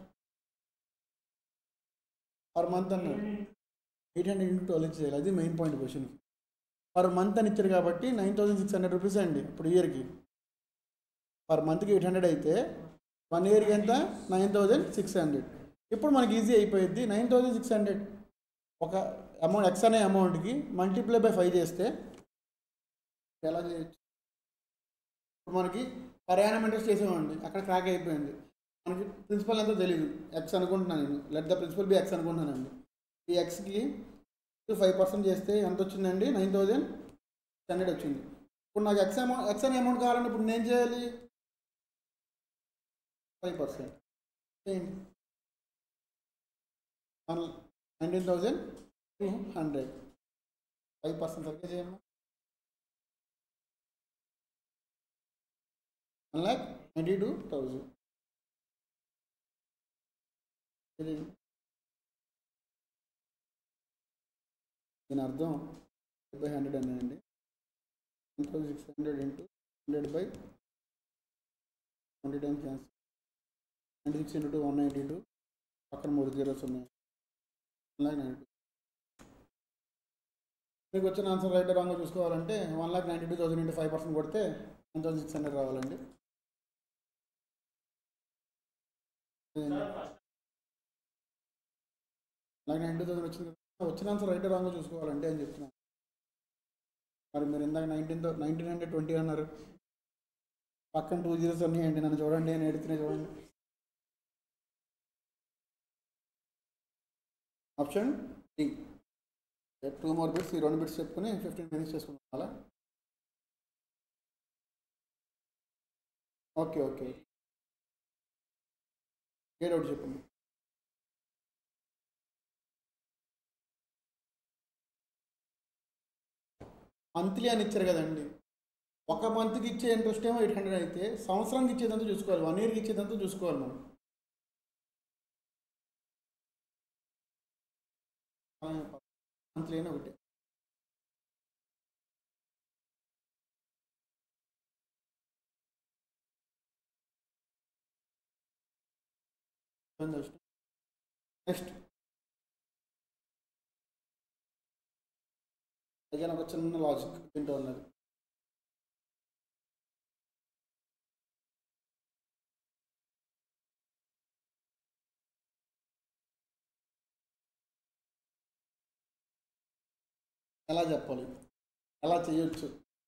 పర్ మంత్ అన్నారు ఎయిట్ హండ్రెడ్ ఇంటూ ట్వెల్వ్ చేయాలి అది main point question per month అని ఇచ్చారు కాబట్టి nine thousand six hundred rupees అండి ఇప్పుడు ఇయర్కి పర్ మంత్కి ఎయిట్ హండ్రెడ్ అయితే వన్ ఇయర్కి ఎంత నైన్ థౌజండ్ సిక్స్ హండ్రెడ్ ఇప్పుడు మనకి ఈజీ అయిపోయింది నైన్ థౌజండ్ సిక్స్ హండ్రెడ్ ఒక అమౌంట్ ఎక్స్ అనే అమౌంట్కి మల్టిప్లై బై ఫైవ్ చేస్తే ఎలా చేయొచ్చు ఇప్పుడు మనకి పర్యాణం ఇంట్రెస్ట్ చేసామండి అక్కడ క్రాక్ అయిపోయింది మనకి ప్రిన్సిపల్ ఎంతో తెలియదు ఎక్స్ అనుకుంటున్నాను నేను let the principal be X అనుకుంటున్నానండి ఈ ఎక్స్కి ఫైవ్ పర్సెంట్ చేస్తే ఎంత వచ్చిందండి నైన్ థౌజండ్ హండ్రెడ్ వచ్చింది ఇప్పుడు నాకు ఎక్స్ అమౌంట్ ఎక్స్ అనే అమౌంట్ కావాలంటే ఇప్పుడు నేను చేయాలి ఫైవ్ పర్సెంట్ చేయండి nineteen thousand two hundred five percent సరిగ్గా చేయమ్మా one lakh ninety two thousand దీని అర్థం బై హండ్రెడ్ అన్నానండి one thousand six hundred into hundred by twenty times cancel ninety six into one ninety two పక్కన మూడు జీరోస్ ఉన్నాయి one lakh ninety two మీకు వచ్చిన ఆన్సర్ రైట్ రాంగ్ చూసుకోవాలంటే one lakh ninety two thousand into five percent కొడితే one thousand six hundred రావాలండి నాకు ninety thousand వచ్చింది కదా వచ్చిన ఆన్సర్ రైట్ రాంగ్ చూసుకోవాలంటే అని చెప్తున్నాను మరి మీరు ఇందాక నైన్టీన్ నైన్టీన్ హండ్రెడ్ ట్వంటీ అన్నారు పక్కన టూ జీరోస్ ఉన్నాయండి నన్ను చూడండి అని ఎడుతున్నాయి చూడండి option D two more bits ఈ రెండు బిట్స్ చెప్పుకుని ఫిఫ్టీన్ మినిట్స్ చేసుకుందాం అలా ఓకే ఓకే ఏ డౌట్ చెప్పండి మంత్లీ అని ఇచ్చారు కదండి ఒక మంత్కి ఇచ్చే ఇంట్రెస్ట్ ఏమో ఎయిట్ హండ్రెడ్ అయితే సంవత్సరానికి ఇచ్చేదంతా చూసుకోవాలి వన్ ఇయర్కి ఇచ్చేదంతా చూసుకోవాలి మనం మంత్లీ అయినా ఒకటి నెక్స్ట్ again ఒక చిన్న లాజిక్ వింటూ ఉన్నది ఎలా చెప్పాలి ఎలా చేయొచ్చు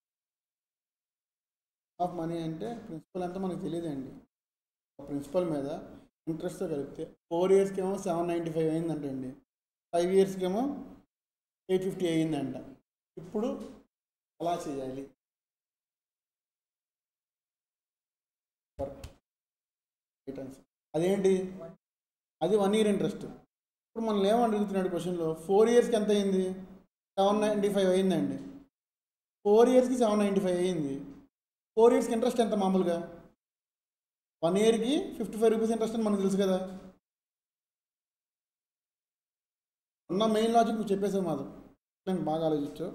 ఆఫ్ మనీ అంటే ప్రిన్సిపల్ అంతా మనకు తెలియదండి ప్రిన్సిపల్ మీద ఇంట్రెస్ట్తో కలిపితే ఫోర్ ఇయర్స్కి ఏమో సెవెన్ నైంటీ ఫైవ్ అయిందంటండి ఫైవ్ ఇయర్స్కి ఏమో ఎయిట్ ఫిఫ్టీ అయ్యిందంట ఇప్పుడు అలా చేయాలి రైట్ ఆన్సర్ అదేంటి అది వన్ ఇయర్ ఇంట్రెస్ట్ ఇప్పుడు మనం ఏమని అడుగుతున్నాడు క్వశ్చన్లో ఫోర్ ఇయర్స్కి ఎంత అయింది సెవెన్ నైంటీ ఫైవ్ అయిందండి ఫోర్ ఇయర్స్కి సెవెన్ నైంటీ ఫైవ్ అయింది ఫోర్ ఇయర్స్కి ఇంట్రెస్ట్ ఎంత మామూలుగా వన్ ఇయర్కి ఫిఫ్టీ ఫైవ్ రూపీస్ ఇంట్రెస్ట్ అని మనకు తెలుసు కదా ఉన్న మెయిన్ లాజిక్ నువ్వు చెప్పేసావు మాధవ్ నేను బాగా ఆలోచించు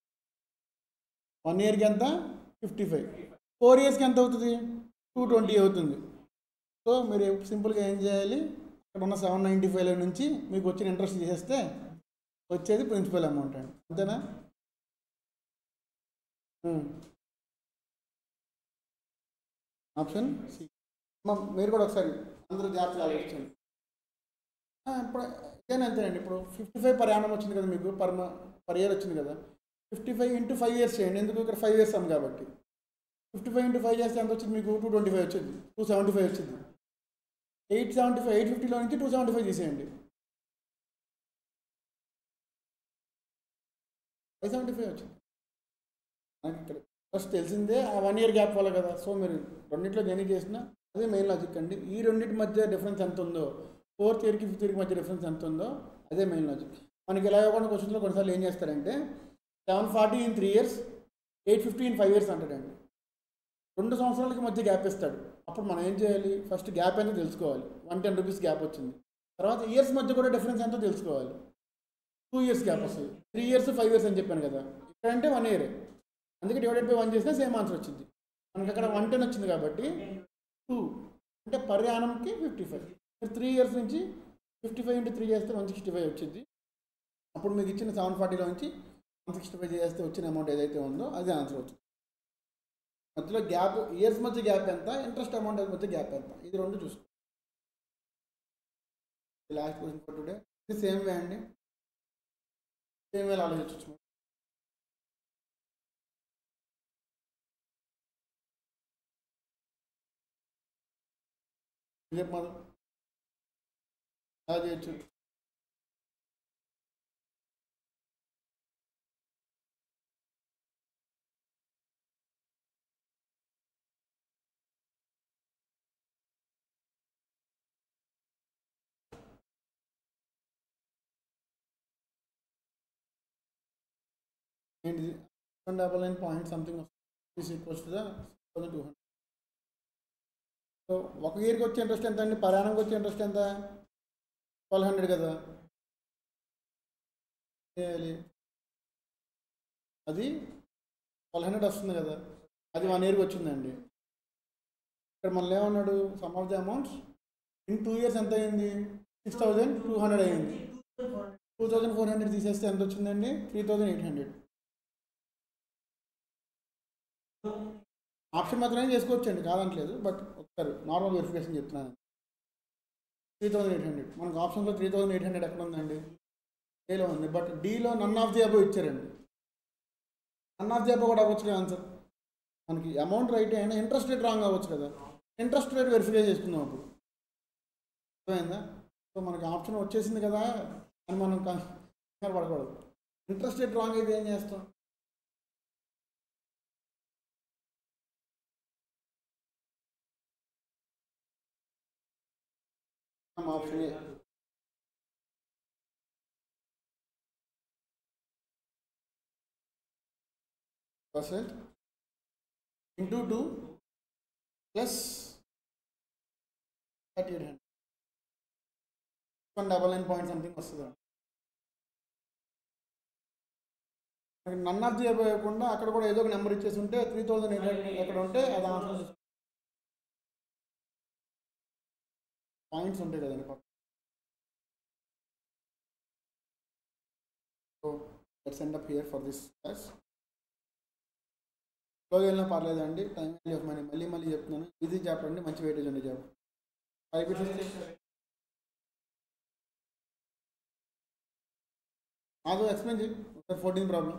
వన్ ఇయర్కి ఎంత ఫిఫ్టీ ఫైవ్ ఫోర్ ఇయర్స్కి ఎంత అవుతుంది టూ ట్వంటీ అవుతుంది సో మీరు సింపుల్గా ఏం చేయాలి అక్కడ ఉన్న సెవెన్ నైంటీ ఫైవ్లో నుంచి మీకు వచ్చిన ఇంట్రెస్ట్ చేసేస్తే వచ్చేది ప్రిన్సిపల్ అమౌంట్ అండి అంతేనా ఆప్షన్ సి మీరు కూడా ఒకసారి అందరూ జాగ్రత్తగా ఆలోచించండి ఆ, ఇప్పుడు ఇదేనా అంతేనండి ఇప్పుడు ఫిఫ్టీ ఫైవ్ పర్ యానం వచ్చింది కదా మీకు పర్ పర్ ఇయర్ వచ్చింది కదా fifty five into five years చేయండి ఎందుకు ఇక్కడ ఫైవ్ ఇయర్స్ అమ్మ కాబట్టి ఫిఫ్టీ ఫైవ్ ఇంటూ ఫైవ్ చేస్తే ఎంత వచ్చింది మీకు టూ ట్వంటీ ఫైవ్ వచ్చింది టూ సెవెంటీ ఫైవ్ వచ్చింది ఎయిట్ సెవెంటీ ఫైవ్ ఎయిట్ ఫిఫ్టీలో నుంచి టూ సెవెంటీ ఫైవ్ తీసేయండి ఫైవ్ సెవెంటీ ఫైవ్ వచ్చింది నాకు ఇక్కడ ఫస్ట్ తెలిసిందే ఆ వన్ ఇయర్ గ్యాప్ వల్ల కదా సో మీరు రెండింటిలో దేనికి చేసినా అదే మెయిన్ లాజిక్ అండి ఈ రెండింటి మధ్య డిఫరెన్స్ ఎంత ఉందో ఫోర్త్ ఇయర్కి ఫిఫ్త్ ఇయర్కి మధ్య డిఫరెన్స్ ఎంత ఉందో అదే మెయిన్ లాజిక్ మనకి ఇలా ఇవ్వకుండా క్వశ్చన్లో కొన్నిసార్లు ఏం చేస్తారంటే seven forty in three years eight fifty in five years అంటాడండి రెండు సంవత్సరాలకి మధ్య గ్యాప్ ఇస్తాడు అప్పుడు మనం ఏం చేయాలి ఫస్ట్ గ్యాప్ ఎంతో తెలుసుకోవాలి వన్ టెన్ రూపీస్ గ్యాప్ వచ్చింది తర్వాత ఇయర్స్ మధ్య కూడా డిఫరెన్స్ ఎంతో తెలుసుకోవాలి టూ ఇయర్స్ గ్యాప్ వస్తుంది త్రీ ఇయర్స్ ఫైవ్ ఇయర్స్ అని చెప్పాను కదా ఇక్కడ అంటే వన్ ఇయర్ అందుకే డివైడెడ్ బై వన్ చేస్తే సేమ్ ఆన్సర్ వచ్చింది మనకి అక్కడ వన్ టెన్ వచ్చింది కాబట్టి టూ అంటే పర్ యానంకి ఫిఫ్టీ ఫైవ్ మీరు త్రీ ఇయర్స్ నుంచి ఫిఫ్టీ ఫైవ్ ఇంటూ త్రీ చేస్తే వన్ సిక్స్టీ ఫైవ్ వచ్చింది అప్పుడు మీకు ఇచ్చిన సెవెన్ ఫార్టీలో నుంచి వన్ సిక్స్టీ ఫైవ్ చేస్తే వచ్చిన అమౌంట్ ఏదైతే ఉందో అది ఆన్సర్ అవుతుంది మధ్యలో గ్యాప్ ఇయర్స్ మధ్య గ్యాప్ ఎంత ఇంట్రెస్ట్ అమౌంట్ మధ్య గ్యాప్ ఎంత ఇది రెండు చూసుకో లాస్ట్ క్వశ్చన్ ఫర్ టుడే ఇది సేమ్ వే అండి సేమ్ వేలో ఆలోచించవచ్చు చెప్పు మాధవ్ అలా చేయొచ్చు ఏంటిది one double nine point something is equals to the thousand two hundred so ఒక ఇయర్కి వచ్చే ఇంట్రెస్ట్ ఎంత అండి పరాణంకి వచ్చే ఇంట్రెస్ట్ ఎంత ట్వెల్వ్ హండ్రెడ్ కదా చేయాలి అది ట్వెల్వ్ హండ్రెడ్ వస్తుంది కదా అది వన్ ఇయర్కి వచ్చిందండి ఇక్కడ మళ్ళీ ఏమన్నాడు sum of the amounts in two years ఎంత అయింది సిక్స్ థౌజండ్ టూ హండ్రెడ్ అయింది టూ థౌజండ్ ఫోర్ హండ్రెడ్ తీసేస్తే ఎంత వచ్చిందండి three thousand eight hundred option మాత్రమే చేసుకోవచ్చండి కాదంటలేదు బట్ ఒకసారి నార్మల్ వెరిఫికేషన్ చెప్తున్నాను త్రీ థౌజండ్ ఎయిట్ హండ్రెడ్ మనకు ఆప్షన్లో త్రీ థౌజండ్ ఎయిట్ హండ్రెడ్ ఎక్కడ ఉందండి ఏలో ఉంది బట్ డీలో నన్ ఆఫ్ ది అబో ఇచ్చారండి నన్ ఆఫ్ ది అబో కూడా అవ్వచ్చు కదా ఆన్సర్ మనకి అమౌంట్ రైట్ అయినా ఇంట్రెస్ట్ రేట్ రాంగ్ అవ్వచ్చు కదా ఇంట్రెస్ట్ రేట్ వెరిఫై చేసుకుందాం అప్పుడు అర్థమైందా సో మనకి ఆప్షన్ వచ్చేసింది కదా అని మనం కంగారు పడకూడదు ఇంట్రెస్ట్ రేట్ రాంగ్ అయితే ఏం చేస్తాం option A percent into two plus thirty eight hundred one double nine point something వస్తుంది నన్ ఆఫ్ చేయకుండా అక్కడ కూడా ఏదో ఒక నెంబర్ ఇచ్చేసి ఉంటే త్రీ థౌజండ్ ఎయిట్ హండ్రెడ్ ఎక్కడ ఉంటే అది ఆన్సర్ పాయింట్స్ ఉంటాయి కదండి పక్క so let's end up here for this class స్లోగా వెళ్ళినా పర్లేదండి టైం చెప్పమని మళ్ళీ మళ్ళీ చెప్తున్నాను ఇది చెప్పండి మంచి వెయిటేజ్ ఉండే జాబ్ ఫైవ్ బిట్స్ అది ఎక్స్ప్లెయిన్ చేయి ఒకసారి ఫోర్టీన్ ప్రాబ్లం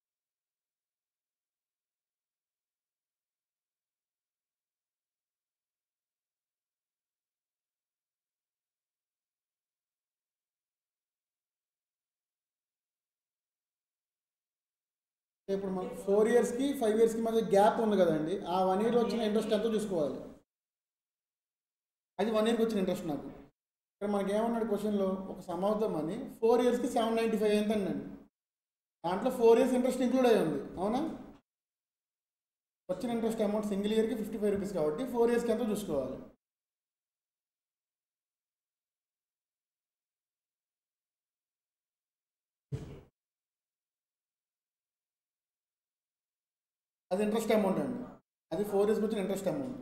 ఇప్పుడు మనకు ఫోర్ ఇయర్స్కి ఫైవ్ ఇయర్స్కి మధ్య గ్యాప్ ఉంది కదండి ఆ వన్ ఇయర్ వచ్చిన ఇంట్రెస్ట్ ఎంతో చూసుకోవాలి అది వన్ ఇయర్కి వచ్చిన ఇంట్రెస్ట్ నాకు ఇక్కడ మనకి ఏమన్నాడు క్వశ్చన్లో ఒక సమావతం అని ఫోర్ ఇయర్స్కి సెవెన్ నైంటీ ఫైవ్ ఎంత అండి దాంట్లో ఫోర్ ఇయర్స్ ఇంట్రెస్ట్ ఇంక్లూడ్ అయ్యి ఉంది అవునా వచ్చిన ఇంట్రెస్ట్ అమౌంట్ సింగిల్ ఇయర్కి ఫిఫ్టీ ఫైవ్ రూపీస్ కాబట్టి ఫోర్ ఇయర్స్కి ఎంతో చూసుకోవాలి అది ఇంట్రెస్ట్ అమౌంట్ అండి అది ఫోర్ ఇయర్స్కి వచ్చిన ఇంట్రెస్ట్ అమౌంట్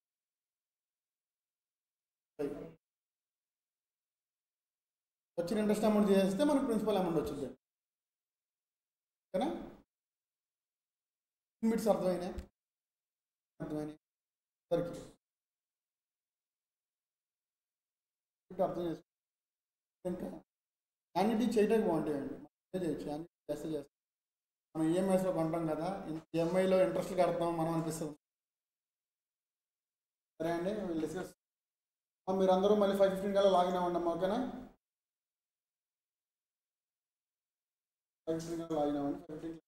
వచ్చిన ఇంట్రెస్ట్ అమౌంట్ చేస్తే మనకు ప్రిన్సిపల్ అమౌంట్ వచ్చింది ఓకేనా లిమిట్స్ అర్థమైనా అర్థమైనా సరికి అర్థం చేసుకో ఇంకా యాన్యుటీ చేయడానికి బాగుంటాయండి మనం చేయొచ్చు యాన్యుటీ చేస్తే చేస్తాం మనం ఈఎంఐస్లో కొంటాం కదా ఈఎంఐలో ఇంట్రెస్ట్ కడతాం మనం అనిపిస్తుంది సరే అండి వీళ్ళు డిస్కస్ మీరు అందరూ మళ్ళీ ఫైవ్ ఫిఫ్టీన్ కల్లా లాగిన్ అవ్వండి అమ్మా ఓకేనా ఫైవ్ ఫిఫ్టీన్ కల్లా లాగిన్ అవ్వండి ఫైవ్ ఫిఫ్టీన్